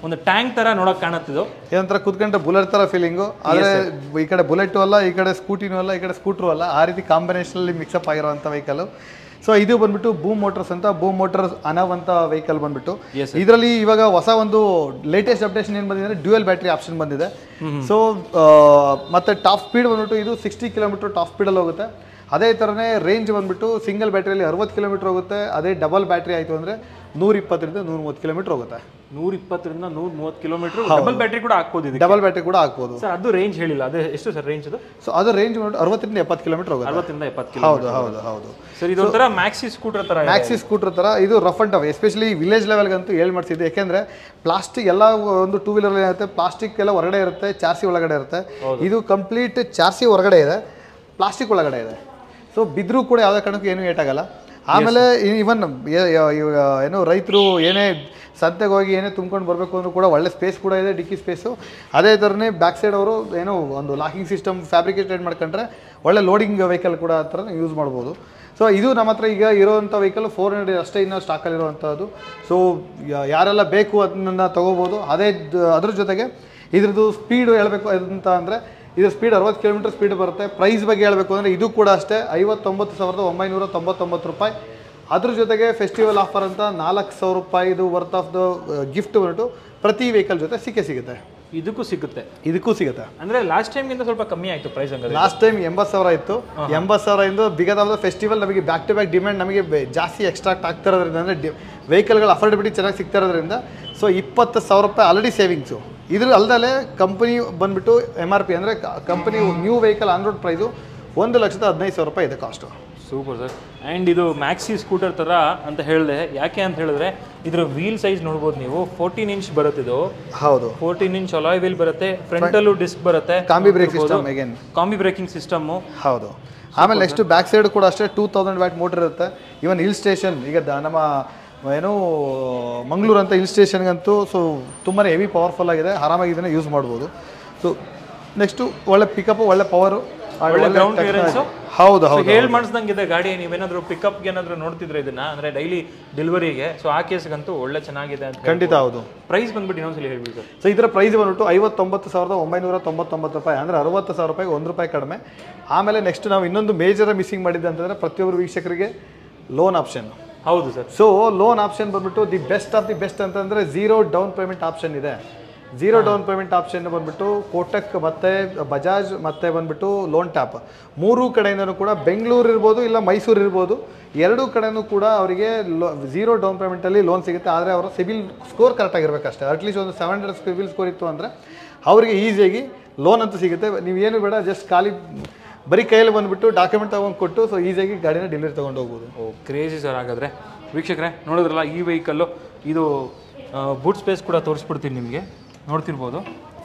ಒಂದು ಟ್ಯಾಂಕ್ ತರ ನೋಡಕ್ ಕಾಣತ್ತಿದ್ದು ಏನಂತರ ಕುತ್ಕೊಂಡ್ರೆ ಬುಲೆಟ್ ಥರ ಫೀಲಿಂಗು ಆದರೆ ಈ ಕಡೆ ಬುಲೆಟು ಅಲ್ಲ ಈ ಕಡೆ ಸ್ಕೂಟಿನೂ ಅಲ್ಲ ಈ ಕಡೆ ಸ್ಕೂಟ್ರು ಅಲ್ಲ ಆ ರೀತಿ ಕಾಂಬಿನೇಷನಲ್ಲಿ ಮಿಕ್ಸಪ್ ಆಗಿರೋವಂಥ ವೆಹಿಕಲ್ ಸೊ ಇದು ಬಂದ್ಬಿಟ್ಟು ಬೂಮ್ ಮೋಟರ್ಸ್ ಅಂತ ಬೂಮ್ ಮೋಟರ್ಸ್ ಅನವ್ ಅಂತ ವೆಹಿಕಲ್ ಬಂದ್ಬಿಟ್ಟು Yes, ಇದರಲ್ಲಿ ಇವಾಗ ಹೊಸ ಒಂದು ಲೇಟೆಸ್ಟ್ ಅಪ್ಡೇಷನ್ ಏನು ಬಂದಿದೆ ಅಂದರೆ ಡ್ಯೂಯಲ್ ಬ್ಯಾಟ್ರಿ ಆಪ್ಷನ್ ಬಂದಿದೆ ಸೊ ಮತ್ತೆ ಟಾಪ್ ಸ್ಪೀಡ್ ಬಂದ್ಬಿಟ್ಟು ಇದು ಸಿಕ್ಸ್ಟಿ ಕಿಲೋಮೀಟರ್ ಟಾಪ್ ಸ್ಪೀಡಲ್ಲಿ ಹೋಗುತ್ತೆ ಅದೇ ಥರನೇ ರೇಂಜ್ ಬಂದ್ಬಿಟ್ಟು ಸಿಂಗಲ್ ಬ್ಯಾಟ್ರಿಯಲ್ಲಿ ಅರವತ್ತು ಕಿಲೋಮೀಟರ್ ಹೋಗುತ್ತೆ ಅದೇ ಡಬಲ್ ಬ್ಯಾಟ್ರಿ ಆಯಿತು ಅಂದರೆ ನೂರ ಇಪ್ಪತ್ತರಿಂದ ನೂರ ಮೂವತ್ತು ಕಿಲೋಮೀಟರ್ ಹೋಗುತ್ತೆ ನೂರ ಇಪ್ಪತ್ತರಿಂದ ನೂರ ಮೂವತ್ತು ಕಿಲೋಮೀಟರ್ ಡಬಲ್ ಬ್ಯಾಟ್ರಿ ಕೂಡ ಹಾಕ್ಬೋದು ಇದಕ್ಕೆ ಡಬಲ್ ಬ್ಯಾಟ್ರಿ ಕೂಡ ಹಾಕ್ಬೋದು ಸರ್ ಅದು ರೇಂಜ್ ಹೇಳಿಲ್ಲ ಅದು ಎಷ್ಟು ಸರ್ ರೇಂಜ್ ಅದು ಸೊ ಅದು ರೇಂಜ್ ಬಂದ್ಬಿಟ್ಟು ಅರವತ್ತರಿಂದ ಎಪ್ಪತ್ತು ಕಿಲೋಮೀಟರ್ ಹೋಗುತ್ತೆ ಅರವತ್ತರಿಂದ ಎಪ್ಪತ್ತು ಕಿಲೋ ಹೌದು ಹೌದು ಹೌದು ಸರ್ ಇದೊಂಥರ ಮ್ಯಾಕ್ಸಿ ಸ್ಕೂಟರ್ ತರ ಇದೆ. ಮ್ಯಾಕ್ಸಿ ಸ್ಕೂಟರ್ ಥರ ಇದು rough and tough especially village ಲೆವೆಲ್ಗಂತೂ ಹೇಳಿ ಮಾಡಿಸಿದ್ದು ಯಾಕೆಂದ್ರೆ ಪ್ಲಾಸ್ಟಿಕ್ ಎಲ್ಲ ಒಂದು ಟೂ ವೀಲರ್ ಏನಿರುತ್ತೆ ಪ್ಲಾಸ್ಟಿಕ್ ಎಲ್ಲ ಹೊರಗಡೆ ಇರುತ್ತೆ ಚಾರ್ಸಿ ಒಳಗಡೆ ಇರುತ್ತೆ ಇದು ಕಂಪ್ಲೀಟ್ ಚಾರ್ಸಿ ಹೊರಗಡೆ ಇದೆ ಪ್ಲಾಸ್ಟಿಕ್ ಒಳಗಡೆ ಇದೆ ಸೊ ಬಿದ್ದರೂ ಕೂಡ ಯಾವುದೇ ಕಾರಣಕ್ಕೂ ಏನೂ ಏಟಾಗಲ್ಲ ಆಮೇಲೆ ಇವನ್ ಏನು ರೈತರು ಏನೇ ಸಂತೆಗೆ ಹೋಗಿ ಏನೇ ತುಂಬ್ಕೊಂಡು ಬರಬೇಕು ಅಂದ್ರೂ ಕೂಡ ಒಳ್ಳೆ ಸ್ಪೇಸ್ ಕೂಡ ಇದೆ ಡಿಕ್ಕಿ ಸ್ಪೇಸು ಅದೇ ಥರನೇ ಬ್ಯಾಕ್ ಸೈಡ್ ಅವರು ಏನೋ ಒಂದು ಲಾಕಿಂಗ್ ಸಿಸ್ಟಮ್ ಫ್ಯಾಬ್ರಿಕೇಟೆಡ್ ಮಾಡ್ಕೊಂಡ್ರೆ ಒಳ್ಳೆ ಲೋಡಿಂಗ್ ವೆಹಿಕಲ್ ಕೂಡ ಆ ಥರ ಯೂಸ್ ಮಾಡ್ಬೋದು ಸೊ ಇದು ನಮ್ಮ ಹತ್ರ ಈಗ ಇರೋವಂಥ ವೆಹಿಕಲ್ ಫೋರ್ ಹಂಡ್ರೆಡ್ ಅಷ್ಟೇ ಇನ್ನೂ ಸ್ಟಾಕಲ್ಲಿರುವಂಥದ್ದು ಸೊ ಯಾರೆಲ್ಲ ಬೇಕು ಅದನ್ನ ತೊಗೋಬೋದು ಅದೇ ದ- ಅದ್ರ ಜೊತೆಗೆ ಇದ್ರದ್ದು ಸ್ಪೀಡ್ ಹೇಳಬೇಕು ಅಂತ ಅಂದರೆ ಇದ್ರ ಸ್ಪೀಡ್ ಅರವತ್ತು ಕಿಲೋಮೀಟರ್ ಸ್ಪೀಡ್ ಬರುತ್ತೆ ಪ್ರೈಸ್ ಬಗ್ಗೆ ಹೇಳಬೇಕು ಅಂದರೆ ಇದು ಕೂಡ ಅಷ್ಟೇ ಐವತ್ತೊಂಬತ್ತು ಸಾವಿರದ ಒಂಬೈನೂರ ತೊಂಬತ್ತೊಂಬತ್ತು ರೂಪಾಯಿ ಅದ್ರ ಜೊತೆಗೆ ಫೆಸ್ಟಿವಲ್ ಆಫರ್ ಅಂತ ನಾಲ್ಕು ಸಾವಿರ ರೂಪಾಯಿದು ವರ್ತ್ ಆಫ್ ದ ಗಿಫ್ಟ್ ಬಂದ್ಬಿಟ್ಟು ಪ್ರತಿ ವೆಹಿಕಲ್ ಜೊತೆ ಸಿಕ್ಕೇ ಸಿಗುತ್ತೆ ಇದಕ್ಕೂ ಸಿಗುತ್ತೆ ಇದಕ್ಕೂ ಸಿಗುತ್ತೆ ಅಂದ್ರೆ ಲಾಸ್ಟ್ ಟೈಮ್ಗಿಂತ ಸ್ವಲ್ಪ ಕಮ್ಮಿ ಆಯ್ತು ಪ್ರೈಸ್ ಹಂಗಾದ್ರೆ ಲಾಸ್ಟ್ ಟೈಮ್ ಎಂಬತ್ತು ಸಾವಿರ ಇತ್ತು ಎಂಬತ್ತು ಸಾವಿರ ಇಂದ ಬಿಗದ್ ಆಫ್ ದ ಫೆಸ್ಟಿವಲ್ ನಮಗೆ ಬ್ಯಾಕ್ ಟು ಬ್ಯಾಕ್ ಡಿಮ್ಯಾಂಡ್ ನಮಗೆ ಬೆ- ಜಾಸ್ತಿ ಎಕ್ಸ್ಟ್ರಾಕ್ಟ್ ಆಗ್ತಾ ಇರೋದ್ರಿಂದ ಅಂದರೆ ವೆಹಿಕಲ್ಗಳ ಅಫೋರ್ಡಬಿಲಿಟಿ ಚೆನ್ನಾಗಿ ಸಿಗ್ತಾ ಇರೋದ್ರಿಂದ ಸೊ ಇಪ್ಪತ್ತು ಸಾವಿರ ರೂಪಾಯಿ ಆಲ್ರೆಡಿ ಸೇವಿಂಗ್ಸು ಇದ್ರ ಅಲ್ದಲೆ ಕಂಪನಿ ಬಂದ್ಬಿಟ್ಟು ಎಮ್ ಆರ್ ಪಿ ಅಂದರೆ company new vehicle on road price ಒಂದು ಲಕ್ಷದ ಹದಿನೈದು ಸಾವಿರ ರೂಪಾಯಿ ಇದೆ ಕಾಸ್ಟು ಸೂಪರ್ ಸರ್ ಆ್ಯಂಡ್ ಇದು ಮ್ಯಾಕ್ಸಿ ಸ್ಕೂಟರ್ ಥರ ಅಂತ ಹೇಳಿದೆ ಯಾಕೆ ಅಂತ ಹೇಳಿದ್ರೆ ಇದರ ವೀಲ್ ಸೈಜ್ ನೋಡ್ಬೋದು ನೀವು ಫೋರ್ಟೀನ್ ಇಂಚ್ ಬರುತ್ತೆ ಇದು ಹೌದು ಫೋರ್ಟೀನ್ ಇಂಚ್ ಅಲಾಯ್ ವೀಲ್ ಬರುತ್ತೆ ಫ್ರಂಟಲ್ಲೂ ಡಿಸ್ಕ್ ಬರುತ್ತೆ combi brake system again combi braking system ಹೌದು ಆಮೇಲೆ ನೆಕ್ಸ್ಟ್ ಬ್ಯಾಕ್ ಸೈಡ್ ಕೂಡ ಅಷ್ಟೇ ಟೂ ತೌಸಂಡ್ ವ್ಯಾಟ್ ಮೋಟರ್ ಇರುತ್ತೆ ಇವನ್ ಹಿಲ್ ಸ್ಟೇಷನ್ ಈಗ ದ- ನಮ್ಮ ಏನು ಮಂಗಳೂರು ಅಂತ ಹಿಲ್ ಸ್ಟೇಷನ್ಗಂತೂ ಸೊ ತುಂಬಾ ಹೆವಿ ಪವರ್ಫುಲ್ ಆಗಿದೆ ಆರಾಮಾಗಿ ಇದನ್ನು ಯೂಸ್ ಮಾಡ್ಬೋದು ಸೊ ನೆಕ್ಸ್ಟು ಒಳ್ಳೆ ಪಿಕಪ್ ಒಳ್ಳೆ ಪವರು ಒಳ್ಳೆ ground clearance. ಹೌದು ಹೌದು ಹೇಳಿ ಮಾಡಿಸ್ದಂಗಿದೆ ಗಾಡಿ ನೀವೇನಾದ್ರು ಪಿಕಪ್ಗೆ ಏನಾದ್ರು ನೋಡ್ತಿದ್ರೆ ಇದನ್ನ ಅಂದ್ರೆ ಡೈಲಿ ಡೆಲಿವರಿಗೆ ಸೊ ಆ ಕೇಸ್ಗಂತೂ ಒಳ್ಳೆ ಚೆನ್ನಾಗಿದೆ ಅಂತ ಖಂಡಿತ ಹೌದು ಪ್ರೈಸ್ ಬಂದ್ಬಿಟ್ಟು ಇನ್ನೊಂದ್ಸಲಿ ಹೇಳ್ಬಿಡಿ ಸರ್ ಸೊ ಇದರ ಪ್ರೈಸ್ ಬಂದ್ಬಿಟ್ಟು ಐವತ್ತೊಂಬತ್ತು ಸಾವಿರದ ಒಂಬೈನೂರ ತೊಂಬತ್ತೊಂಬತ್ತು ರೂಪಾಯಿ ಅಂದರೆ ಅರವತ್ತು ಸಾವಿರ ರೂಪಾಯಿಗೆ ಒಂದು ರೂಪಾಯಿ ಕಡಿಮೆ ಆಮೇಲೆ ನೆಕ್ಸ್ಟ್ ನಾವು ಇನ್ನೊಂದು ಮೇಜರ್ ಮಿಸ್ಸಿಂಗ್ ಮಾಡಿದ್ದೆ ಅಂತಂದರೆ ಪ್ರತಿಯೊಬ್ಬರು ವೀಕ್ಷಕರಿಗೆ ಲೋನ್ ಆಪ್ಷನ್ ಹೌದು ಸರ್ ಸೊ ಲೋನ್ ಆಪ್ಷನ್ ಬಂದ್ಬಿಟ್ಟು the best of the best ಅಂತಂದರೆ ಝೀರೋ ಡೌನ್ ಪೇಮೆಂಟ್ ಆಪ್ಷನ್ ಇದೆ ಝೀರೋ ಡೌನ್ ಪೇಮೆಂಟ್ ಆಪ್ಷನ್ ಬಂದ್ಬಿಟ್ಟು ಕೋಟಕ್ ಮತ್ತೆ ಬಜಾಜ್ ಮತ್ತೆ ಬಂದ್ಬಿಟ್ಟು ಲೋನ್ ಟ್ಯಾಪ್ ಮೂರು ಕಡೆಯಿಂದನೂ ಕೂಡ ಬೆಂಗಳೂರು ಇರ್ಬೋದು ಇಲ್ಲ ಮೈಸೂರು ಇರ್ಬೋದು ಎರಡೂ ಕಡೆನೂ ಕೂಡ ಅವರಿಗೆ ಲೋ ಝೀರೋ ಡೌನ್ ಪೇಮೆಂಟಲ್ಲಿ ಲೋನ್ ಸಿಗುತ್ತೆ ಆದರೆ ಅವರ ಸಿಬಿಲ್ ಸ್ಕೋರ್ ಕರೆಕ್ಟಾಗಿರ್ಬೇಕಷ್ಟೇ ಅಟ್ಲೀಸ್ಟ್ ಒಂದು ಸೆವೆನ್ ಹಂಡ್ರೆಡ್ ಸಿಬಿಲ್ ಸ್ಕೋರ್ ಇತ್ತು ಅಂದರೆ ಅವರಿಗೆ ಈಸಿಯಾಗಿ ಲೋನ್ ಅಂತೂ ಸಿಗುತ್ತೆ ನೀವೇನು ಬೇಡ ಜಸ್ಟ್ ಖಾಲಿ ಬರೀ ಕೈಯಲ್ಲಿ ಬಂದುಬಿಟ್ಟು ಡಾಕ್ಯುಮೆಂಟ್ ತೊಗೊಂಡು ಕೊಟ್ಟು ಸೊ ಈಸಿಯಾಗಿ ಗಾಡಿನ ಡೆಲಿವರಿ ತೊಗೊಂಡು ಹೋಗ್ಬೋದು ಓ ಕ್ರೇಜಿ ಸರ್ ಹಾಗಾದ್ರೆ ವೀಕ್ಷಕರೇ ನೋಡಿದ್ರಲ್ಲ ಈ ವೆಹಿಕಲ್ಲು ಇದು ಬೂಟ್ ಸ್ಪೇಸ್ ಕೂಡ ತೋರಿಸ್ಬಿಡ್ತೀನಿ ನಿಮಗೆ ನೋಡ್ತಿರ್ಬೋದು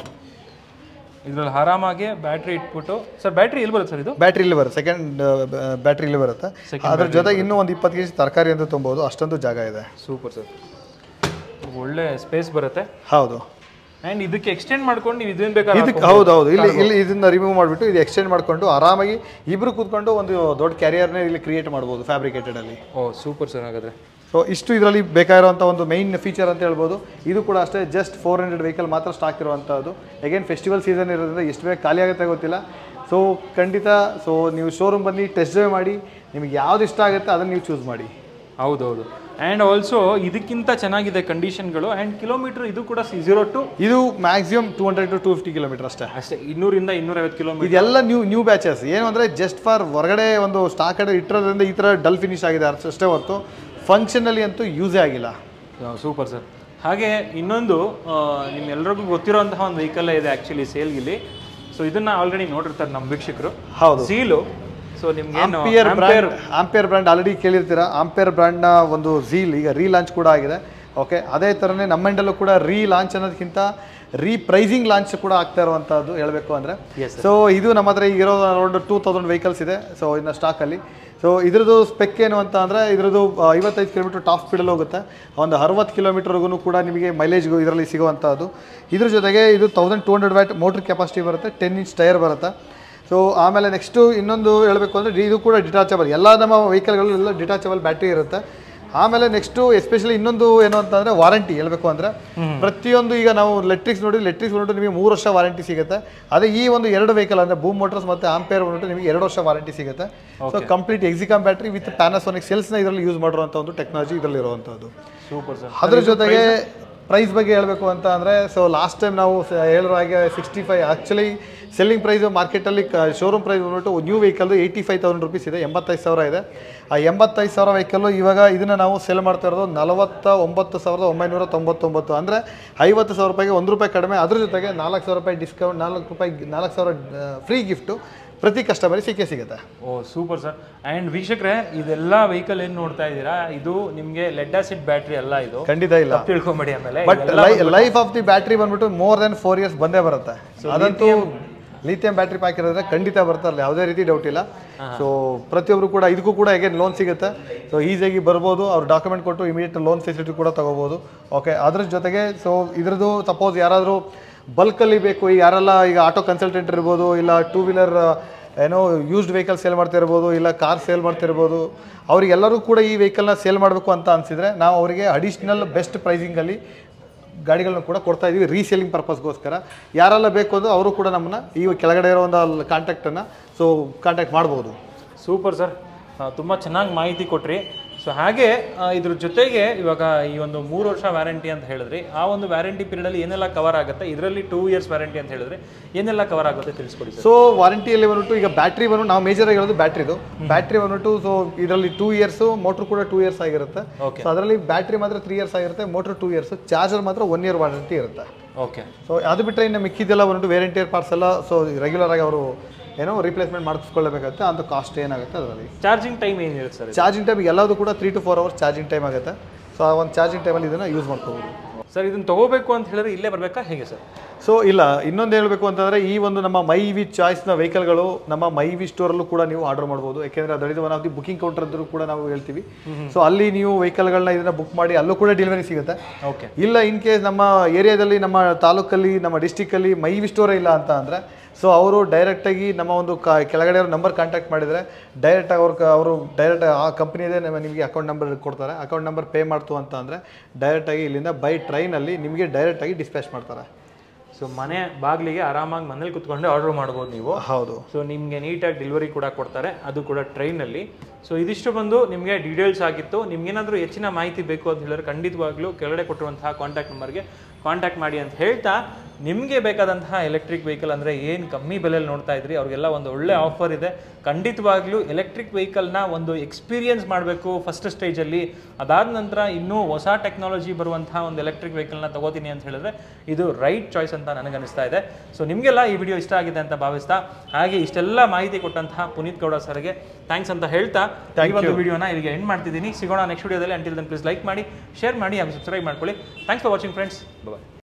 ಇದರಲ್ಲಿ ಆರಾಮಾಗಿ ಬ್ಯಾಟ್ರಿ ಇಟ್ಬಿಟ್ಟು ಸರ್ ಬ್ಯಾಟ್ರಿ ಎಲ್ಲಿ ಬರುತ್ತೆ ಸರ್ ಇದು ಬ್ಯಾಟ್ರಿ ಇಲ್ಲಿ ಬರುತ್ತೆ ಸೆಕೆಂಡ್ ಬ್ಯಾಟ್ರಿ ಇಲ್ಲಿ ಬರುತ್ತೆ ಅದ್ರ ಜೊತೆಗೆ ಇನ್ನೂ ಒಂದು ಇಪ್ಪತ್ತು ಕೆ ಜಿ ತರಕಾರಿ ಅಂತ ತುಂಬೋದು ಅಷ್ಟೊಂದು ಜಾಗ ಇದೆ ಸೂಪರ್ ಸರ್ ಒಳ್ಳೆ ಸ್ಪೇಸ್ ಬರುತ್ತೆ ಹೌದು ಆ್ಯಂಡ್ ಇದಕ್ಕೆ ಎಕ್ಸ್ಟೆಂಡ್ ಮಾಡ್ಕೊಂಡು ನೀವು ಇದನ್ನ ಬೇಕಾದ್ರೆ ಇದಕ್ಕೆ ಹೌದು ಹೌದು ಇಲ್ಲಿ ಇಲ್ಲಿ ಇದನ್ನ ರಿಮೂವ್ ಮಾಡಿಬಿಟ್ಟು ಇದು ಎಕ್ಸ್ಟೆಂಡ್ ಮಾಡಿಕೊಂಡು ಆರಾಮಾಗಿ ಇಬ್ರು ಕೂತ್ಕೊಂಡು ಒಂದು ದೊಡ್ಡ ಕ್ಯಾರಿಯರ್ನೇ ಇಲ್ಲಿ ಕ್ರಿಯೇಟ್ ಮಾಡ್ಬೋದು ಫ್ಯಾಬ್ರಿಕೇಟೆಡ್ ಅಲ್ಲಿ ಓ ಸೂಪರ್ ಸರ್ ಹಾಗಾದ್ರೆ ಸೊ ಇಷ್ಟು ಇದರಲ್ಲಿ ಬೇಕಾಗಿರುವಂಥ ಒಂದು ಮೈನ್ ಫೀಚರ್ ಅಂತ ಹೇಳ್ಬೋದು ಇದು ಕೂಡ ಅಷ್ಟೇ ಜಸ್ಟ್ ಫೋರ್ ಹಂಡ್ರೆಡ್ ವೆಹಿಕಲ್ ಮಾತ್ರ ಸ್ಟಾಕ್ ಇರುವಂಥದ್ದು ಅಗೇನ್ ಫೆಸ್ಟಿವಲ್ ಸೀಸನ್ ಇರೋದ್ರಿಂದ ಎಷ್ಟು ಬೇಗ ಖಾಲಿ ಆಗುತ್ತೆ ಗೊತ್ತಿಲ್ಲ ಸೊ ಖಂಡಿತ ಸೊ ನೀವು ಶೋರೂಮ್ ಬಂದು ಟೆಸ್ಟ್ ಡ್ರೈವ್ ಮಾಡಿ ನಿಮಗೆ ಯಾವ್ದು ಇಷ್ಟ ಆಗುತ್ತೆ ಅದನ್ನು ನೀವು ಚೂಸ್ ಮಾಡಿ ಹೌದೌದು ಆ್ಯಂಡ್ ಆಲ್ಸೋ ಇದಕ್ಕಿಂತ ಚೆನ್ನಾಗಿದೆ ಕಂಡೀಷನ್ಗಳು ಆ್ಯಂಡ್ ಕಿಲೋಮೀಟರ್ ಇದು ಕೂಡ ಝೀರೋ ಟು ಇದು maximum two hundred to two fifty kilometre ಅಷ್ಟೇ ಅಷ್ಟೇ ಇನ್ನೂರಿಂದ ಇನ್ನೂರೈವತ್ತು ಕಿಲೋಮೀಟರ್ ಇದೆಲ್ಲ ನ್ಯೂ ನ್ಯೂ ಬ್ಯಾಚಸ್ ಏನು ಅಂದರೆ ಜಸ್ಟ್ ಫಾರ್ ಹೊರಗಡೆ ಒಂದು ಸ್ಟಾಕ್ ಇಟ್ಟಿರೋದ್ರಿಂದ ಈ ಥರ ಡಲ್ ಫಿನಿಶ್ ಆಗಿದೆ ಅಷ್ಟೇ ಹೊರತು ಫಂಕ್ಷನಲ್ಲಿ ಅಂತೂ ಯೂಸೇ ಆಗಿಲ್ಲ ಸೂಪರ್ ಸರ್ ಹಾಗೆ ಇನ್ನೊಂದು ಆ, ನಿಮ್ಮೆಲ್ರಿಗೂ ಗೊತ್ತಿರೋಂತಹ ಒಂದು ವೆಹಿಕಲ್ ಇದೆ ಆ್ಯಕ್ಚುಲಿ ಸೇಲ್ಗಿಲ್ಲಿ ಸೊ ಇದನ್ನ ಆಲ್ರೆಡಿ ನೋಡಿರ್ತಾರೆ ನಮ್ಮ ವೀಕ್ಷಕರು ಹೌದು ಸೀಲು ಸೊ ನಿಮ್ಗೇನು Ampere brand Ampere brand already ಕೇಳಿರ್ತೀರಾ ಆಂಪಿಯರ್ ಬ್ರ್ಯಾಂಡ್ನ ಒಂದು ಝೀಲ್ ಈಗ ರೀ ಲಾಂಚ್ ಕೂಡ ಆಗಿದೆ ಓಕೆ ಅದೇ ಥರನೇ ನಮ್ಮೆಂಡಲ್ಲೂ ಕೂಡ ರೀ ಲಾಂಚ್ ಅನ್ನೋದಕ್ಕಿಂತ ರೀ ಪ್ರೈಸಿಂಗ್ ಲಾಂಚ್ ಕೂಡ ಆಗ್ತಾ ಇರುವಂಥದ್ದು ಹೇಳಬೇಕು ಅಂದರೆ Yes, ಸೊ ಇದು ನಮ್ಮ ಹತ್ರ ಈಗ ಇರೋ ಅರೌಂಡ್ ಟೂ ತೌಸಂಡ್ ವೆಹಿಕಲ್ಸ್ ಇದೆ ಸೊ ಇನ್ನು ಸ್ಟಾಕಲ್ಲಿ ಸೊ ಇದ್ರದ್ದು ಸ್ಪೆಕ್ ಏನು ಅಂತ ಅಂದರೆ ಇದ್ರದ್ದು ಆ, ಐವತ್ತೈದು ಕಿಲೋಮೀಟರ್ ಟಾಪ್ ಸ್ಪೀಡಲ್ಲಿ ಹೋಗುತ್ತೆ ಒಂದು ಅರವತ್ತು ಕಿಲೋಮೀಟರ್ಗೂ ಕೂಡ ನಿಮಗೆ ಮೈಲೇಜ್ ಇದರಲ್ಲಿ ಸಿಗುವಂಥದ್ದು ಇದ್ರ ಜೊತೆಗೆ ಇದು thousand two hundred watt motor capacity ಬರುತ್ತೆ ಟೆನ್ ಇಂಚ್ ಟೈರ್ ಬರುತ್ತೆ ಸೊ ಆಮೇಲೆ ನೆಕ್ಸ್ಟು ಇನ್ನೊಂದು ಹೇಳಬೇಕು ಅಂದರೆ ಇದು ಕೂಡ ಡಿಟಾಚಬಲ್ ಎಲ್ಲ ನಮ್ಮ ವೆಹಿಕಲ್ಗಳು ಎಲ್ಲ ಡಿಟಾಚಬಲ್ ಬ್ಯಾಟ್ರಿ ಇರುತ್ತೆ ಆಮೇಲೆ ನೆಕ್ಸ್ಟು ಎಸ್ಪೆಷಲಿ ಇನ್ನೊಂದು ಏನು ಅಂತಂದ್ರೆ ವಾರಂಟಿ ಹೇಳ್ಬೇಕು ಅಂದ್ರೆ ಪ್ರತಿಯೊಂದು ಈಗ ನಾವು ಲೆಟ್ರಿಕ್ಸ್ ನೋಡಿ ಲೆಟ್ರಿಕ್ಸ್ ಬಂದ್ಬಿಟ್ಟು ನಿಮಗೆ ಮೂರು ವರ್ಷ ವಾರಂಟಿ ಸಿಗುತ್ತೆ ಅದೇ ಈ ಒಂದು ಎರಡು ವೆಹಿಕಲ್ ಅಂದ್ರೆ ಬೂಮ್ ಮೋಟರ್ಸ್ ಮತ್ತೆ ಆಂಪೇರ್ ಬಂದ್ಬಿಟ್ಟು ನಿಮಗೆ ಎರಡು ವರ್ಷ ವಾರಂಟಿ ಸಿಗುತ್ತೆ so complete Exicom battery with Panasonic ಸೆಲ್ಸ್ನ ಇದರಲ್ಲಿ ಯೂಸ್ ಮಾಡಿರುವಂಥ ಒಂದು ಟೆಕ್ನಾಲಜಿ ಇದರಲ್ಲಿ ಇರುವಂಥದ್ದು ಸೂಪರ್ ಸರ್ ಅದ್ರ ಜೊತೆಗೆ ಪ್ರೈಸ್ ಬಗ್ಗೆ ಹೇಳಬೇಕು ಅಂತ ಅಂದರೆ ಸೊ ಲಾಸ್ಟ್ ಟೈಮ್ ನಾವು ಸ- ಹೇಳಿರೋ ಹಾಗೆ sixty five actually selling price ಮಾರ್ಕೆಟಲ್ಲಿ ಶೋರೂಮ್ ಪ್ರೈಸ್ ಬಂದ್ಬಿಟ್ಟು new ವೆಹಿಕಲ್ದು eighty five thousand rupees ಇದೆ ಎಂಬತ್ತೈದು ಸಾವಿರ ಇದೆ ಆ ಎಂಬತ್ತೈದು ಸಾವಿರ ವೆಹಿಕಲ್ಲು ಇವಾಗ ಇದನ್ನು ನಾವು ಸೆಲ್ ಮಾಡ್ತಾ ಇರೋದು ನಲವತ್ತ ಒಂಬತ್ತು ಸಾವಿರದ ಒಂಬೈನೂರ ತೊಂಬತ್ತೊಂಬತ್ತು ಅಂದರೆ ಐವತ್ತು ಸಾವಿರ ರೂಪಾಯಿಗೆ ಒಂದು ರೂಪಾಯಿ ಕಡಿಮೆ ಅದ್ರ ಜೊತೆಗೆ ನಾಲ್ಕು ಸಾವಿರ ರೂಪಾಯಿ ಡಿಸ್ಕೌಂಟ್ ನಾಲ್ಕು ರೂಪಾಯಿ ನಾಲ್ಕು ಸಾವಿರ ಫ್ರೀ ಗಿಫ್ಟು ಪ್ರತಿ ಕಸ್ಟಮರಿಗೆ ಸಿಕ್ಕೇ ಸಿಗುತ್ತೆ ಓ ಸೂಪರ್ ಸರ್ ಆ್ಯಂಡ್ ವೀಕ್ಷಕರೇ ಇದೆಲ್ಲ ವೆಹಿಕಲ್ ಏನು ನೋಡ್ತಾ ಇದ್ದೀರಾ ಇದು ನಿಮಗೆ ಲೆಡ್ ಆಸಿಡ್ ಬ್ಯಾಟ್ರಿ ಅಲ್ಲ ಇದು ಖಂಡಿತ ಇಲ್ಲ ತಪ್ಪು ತಿಳ್ಕೊಂಬೇಡಿ ಆಮೇಲೆ but life of the battery ಬಂದ್ಬಿಟ್ಟು ಮೋರ್ ದೆನ್ ಫೋರ್ ಇಯರ್ಸ್ ಬಂದೇ ಬರುತ್ತೆ ಅದಂತೂ ಲಿಥಿಯಂ ಬ್ಯಾಟ್ರಿ ಪ್ಯಾಕ್ ಇರೋದ್ರೆ ಖಂಡಿತ ಬರ್ತಾರಲ್ಲ ಯಾವುದೇ ರೀತಿ ಡೌಟ್ ಇಲ್ಲ ಸೊ ಪ್ರತಿಯೊಬ್ಬರು ಕೂಡ ಇದಕ್ಕೂ ಕೂಡ ಹೇಗೆ ಲೋನ್ ಸಿಗುತ್ತೆ ಸೊ ಈಸಿಯಾಗಿ ಬರ್ಬೋದು ಅವ್ರು ಡಾಕ್ಯುಮೆಂಟ್ ಕೊಟ್ಟು ಇಮಿಡಿಯೇಟ್ ಲೋನ್ ಫೆಸಿಲಿಟಿ ಕೂಡ ತಗೋಬೋದು ಓಕೆ ಅದ್ರ ಜೊತೆಗೆ ಸೊ ಇದ್ರದ್ದು ಸಪೋಸ್ ಯಾರಾದರೂ ಬಲ್ಕಲ್ಲಿ ಬೇಕು ಈಗ ಯಾರೆಲ್ಲ ಈಗ ಆಟೋ ಕನ್ಸಲ್ಟೆಂಟ್ ಇರ್ಬೋದು ಇಲ್ಲ ಟೂ ವೀಲರ್ ಏನೋ ಯೂಸ್ಡ್ ವೆಹಿಕಲ್ ಸೇಲ್ ಮಾಡ್ತಿರ್ಬೋದು ಇಲ್ಲ ಕಾರ್ ಸೇಲ್ ಮಾಡ್ತಿರ್ಬೋದು ಅವರಿಗೆಲ್ಲರೂ ಕೂಡ ಈ ವೆಹಿಕಲ್ನ ಸೇಲ್ ಮಾಡಬೇಕು ಅಂತ ಅನಿಸಿದರೆ ನಾವು ಅವರಿಗೆ ಅಡಿಷ್ನಲ್ ಬೆಸ್ಟ್ ಪ್ರೈಸಿಂಗಲ್ಲಿ ಗಾಡಿಗಳನ್ನ ಕೂಡ ಕೊಡ್ತಾ ಇದೀವಿ ರೀಸೇಲಿಂಗ್ ಪರ್ಪಸ್ಗೋಸ್ಕರ ಯಾರೆಲ್ಲ ಬೇಕು ಅಂದ್ರೆ ಅವರು ಕೂಡ ನಮ್ಮನ್ನ ಈ ಕೆಳಗಡೆ ಇರೋ ಒಂದು ಕಾಂಟ್ಯಾಕ್ಟನ್ನು ಸೊ ಕಾಂಟ್ಯಾಕ್ಟ್ ಮಾಡ್ಬೋದು ಸೂಪರ್ ಸರ್ ತುಂಬ ಚೆನ್ನಾಗಿ ಮಾಹಿತಿ ಕೊಟ್ರಿ ಸೊ ಹಾಗೆ ಆ, ಇದ್ರ ಜೊತೆಗೆ ಇವಾಗ ಈ ಒಂದು ಮೂರು ವರ್ಷ ವ್ಯಾರಂಟಿ ಅಂತ ಹೇಳಿದ್ರಿ ಆ ಒಂದು ವ್ಯಾರಂಟಿ ಪೀರಿಯಡಲ್ಲಿ ಏನೆಲ್ಲ ಕವರ್ ಆಗುತ್ತೆ ಇದರಲ್ಲಿ ಟೂ ಇಯರ್ಸ್ ವ್ಯಾರಂಟಿ ಅಂತ ಹೇಳಿದ್ರೆ ಏನೆಲ್ಲ ಕವರ್ ಆಗುತ್ತೆ ತಿಳಿಸ್ಕೊಡಿ ಸರ್ ಸೊ ವಾರಂಟಿಯಲ್ಲಿ ಬಂದ್ಬಿಟ್ಟು ಈಗ ಬ್ಯಾಟ್ರಿ ಬಂದ್ಬಿಟ್ಟು ನಾವು ಮೇಜರ್ ಆಗಿರೋದು ಬ್ಯಾಟ್ರಿದು ಬ್ಯಾಟ್ರಿ ಬಂದ್ಬಿಟ್ಟು ಸೊ ಇದರಲ್ಲಿ ಟೂ ಇಯರ್ಸ್ ಮೋಟ್ರ್ ಕೂಡ ಟೂ ಇಯರ್ಸ್ ಆಗಿರುತ್ತೆ Okay. ಸೊ ಅದರಲ್ಲಿ ಬ್ಯಾಟ್ರಿ ಮಾತ್ರ ತ್ರೀ ಇಯರ್ಸ್ ಆಗಿರುತ್ತೆ ಮೋಟ್ರ್ ಟೂ ಇಯರ್ಸ್ ಚಾರ್ಜರ್ ಮಾತ್ರ ಒನ್ ಇಯರ್ ವಾರಂಟಿ ಇರುತ್ತೆ ಓಕೆ ಸೊ ಅದು ಬಿಟ್ಟರೆ ಇನ್ನು ಮಿಕ್ಕಿದೆಲ್ಲ ಬಂದ್ಬಿಟ್ಟು ವೇರಂಟಿಯರ್ ಪಾರ್ಟ್ಸ್ ಎಲ್ಲ ಸೊ ರೆಗ್ಯುಲರ್ ಆಗಿ ಅವರು ಏನೋ ರಿಪ್ಲೇಸ್ಮೆಂಟ್ ಮಾಡಿಸ್ಕೊಳ್ಳಬೇಕಾಗುತ್ತೆ ಅಂತ ಕಾಸ್ಟ್ ಏನಾಗುತ್ತೆ ಅದರಲ್ಲಿ ಚಾರ್ಜಿಂಗ್ ಟೈಮ್ ಏನಿರುತ್ತೆ ಸರ್ ಚಾರ್ಜಿಂಗ್ ಟೈಮ್ ಎಲ್ಲದೂ ಕೂಡ three to four hours charging time ಆಗುತ್ತೆ ಸೊ ಆ ಒಂದು ಚಾರ್ಜಿಂಗ್ ಟೈಮಲ್ಲಿ ಇದನ್ನು ಯೂಸ್ ಮಾಡ್ಕೋಬೋದು ಸರ್ ಇದನ್ನ ತಗೋಬೇಕು ಅಂತ ಹೇಳಿದ್ರೆ ಇಲ್ಲೇ ಬರಬೇಕಾ ಹೇಗೆ ಸರ್ ಸೊ ಇಲ್ಲ ಇನ್ನೊಂದು ಹೇಳಬೇಕು ಅಂತಂದರೆ ಈ ಒಂದು ನಮ್ಮ ಮೈ ವಿ ಚಾಯ್ಸ್ನ ವೆಹಿಕಲ್ಗಳು ನಮ್ಮ ಮೈ ವಿ ಸ್ಟೋರಲ್ಲೂ ಕೂಡ ನೀವು ಆರ್ಡರ್ ಮಾಡ್ಬೋದು ಯಾಕೆಂದರೆ ಅದರಿಂದ one of the booking counter ಅಂದ್ರೂ ಕೂಡ ನಾವು ಹೇಳ್ತೀವಿ ಸೊ ಅಲ್ಲಿ ನೀವು ವೆಹಿಕಲ್ಗಳನ್ನ ಇದನ್ನ ಬುಕ್ ಮಾಡಿ ಅಲ್ಲೂ ಕೂಡ ಡೆಲಿವರಿ ಸಿಗುತ್ತೆ ಓಕೆ ಇಲ್ಲ ಇನ್ ಕೇಸ್ ನಮ್ಮ ಏರಿಯಾದಲ್ಲಿ ನಮ್ಮ ತಾಲೂಕಲ್ಲಿ ನಮ್ಮ ಡಿಸ್ಟಿಕ್ಕಲ್ಲಿ ಮೈ ವಿ ಸ್ಟೋರೇ ಇಲ್ಲ ಅಂತ ಅಂದರೆ ಸೊ ಅವರು ಡೈರೆಕ್ಟಾಗಿ ನಮ್ಮ ಒಂದು ಕಾ ಕೆಳಗಡೆ ಅವ್ರ ನಂಬರ್ ಕಾಂಟ್ಯಾಕ್ಟ್ ಮಾಡಿದರೆ ಡೈರೆಕ್ಟಾಗಿ ಅವ್ರ ಅವರು ಡೈರೆಕ್ಟ್ ಆ ಕಂಪ್ನಿಯದೇ ನಿಮಗೆ ಅಕೌಂಟ್ ನಂಬರ್ ಕೊಡ್ತಾರೆ ಅಕೌಂಟ್ ನಂಬರ್ ಪೇ ಮಾಡ್ತು ಅಂತ ಅಂದರೆ ಡೈರೆಕ್ಟಾಗಿ ಇಲ್ಲಿಂದ ಬೈ ಟ್ರೈನಲ್ಲಿ ನಿಮಗೆ ಡೈರೆಕ್ಟಾಗಿ ಡಿಸ್ಪ್ಯಾಚ್ ಮಾಡ್ತಾರೆ ಸೊ ಮನೆ ಬಾಗಿಲಿಗೆ ಆರಾಮಾಗಿ ಮನೇಲಿ ಕುತ್ಕೊಂಡೆ ಆರ್ಡರ್ ಮಾಡ್ಬೋದು ನೀವು ಹೌದು ಸೊ ನಿಮಗೆ ನೀಟಾಗಿ ಡೆಲಿವರಿ ಕೂಡ ಕೊಡ್ತಾರೆ ಅದು ಕೂಡ ಟ್ರೈನಲ್ಲಿ ಸೊ ಇದಿಷ್ಟು ಬಂದು ನಿಮಗೆ ಡೀಟೇಲ್ಸ್ ಆಗಿತ್ತು ನಿಮ್ಗೇನಾದರೂ ಹೆಚ್ಚಿನ ಮಾಹಿತಿ ಬೇಕು ಅಂತ ಹೇಳಿದ್ರೆ ಖಂಡಿತವಾಗ್ಲೂ ಕೆಳಗಡೆ ಕೊಟ್ಟಿರುವಂತಹ ಕಾಂಟ್ಯಾಕ್ಟ್ ನಂಬರ್ಗೆ ಕಾಂಟ್ಯಾಕ್ಟ್ ಮಾಡಿ ಅಂತ ಹೇಳ್ತಾ ನಿಮಗೆ ಬೇಕಾದಂತಹ ಎಲೆಕ್ಟ್ರಿಕ್ ವೆಹಿಕಲ್ ಅಂದರೆ ಏನು ಕಮ್ಮಿ ಬೆಲೆಯಲ್ಲಿ ನೋಡ್ತಾ ಇದ್ರಿ ಅವ್ರಿಗೆಲ್ಲ ಒಂದು ಒಳ್ಳೆ ಆಫರ್ ಇದೆ ಖಂಡಿತವಾಗ್ಲೂ ಎಲೆಕ್ಟ್ರಿಕ್ ವೆಹಿಕಲ್ನ ಒಂದು ಎಕ್ಸ್ಪೀರಿಯನ್ಸ್ ಮಾಡಬೇಕು ಫಸ್ಟ್ ಸ್ಟೇಜಲ್ಲಿ ಅದಾದ ನಂತರ ಇನ್ನೂ ಹೊಸ ಟೆಕ್ನಾಲಜಿ ಬರುವಂತಹ ಒಂದು ಎಲೆಕ್ಟ್ರಿಕ್ ವೆಹಿಕಲ್ನ ತಗೋತೀನಿ ಅಂತ ಹೇಳಿದ್ರೆ ಇದು ರೈಟ್ ಚಾಯ್ಸ್ ಅಂತ ನನಗನ್ನಿಸ್ತಾ ಇದೆ ಸೊ ನಿಮಗೆಲ್ಲ ಈ ವಿಡಿಯೋ ಇಷ್ಟ ಆಗಿದೆ ಅಂತ ಭಾವಿಸ್ತಾ ಹಾಗೆ ಇಷ್ಟೆಲ್ಲ ಮಾಹಿತಿ ಕೊಟ್ಟಂತಹ ಪುನೀತ್ ಗೌಡ ಸರ್ಗೆ ಥ್ಯಾಂಕ್ಸ್ ಅಂತ ಹೇಳ್ತಾ ಈ ಒಂದು ವಿಡಿಯೋನ ಇಲ್ಲಿಗೆ ಎಂಡ್ ಮಾಡ್ತಿದ್ದೀನಿ ಸಿಗೋಣ ನೆಕ್ಸ್ಟ್ ವಿಡಿಯೋದಲ್ಲಿ ಅಂಟಿಲ್ ದನ್ ಪ್ಲೀಸ್ ಲೈಕ್ ಮಾಡಿ ಶೇರ್ ಮಾಡಿ ಹಾಗೂ ಸಬ್ಸ್ಕ್ರೈಬ್ ಮಾಡ್ಕೊಳ್ಳಿ thanks for watching friends bye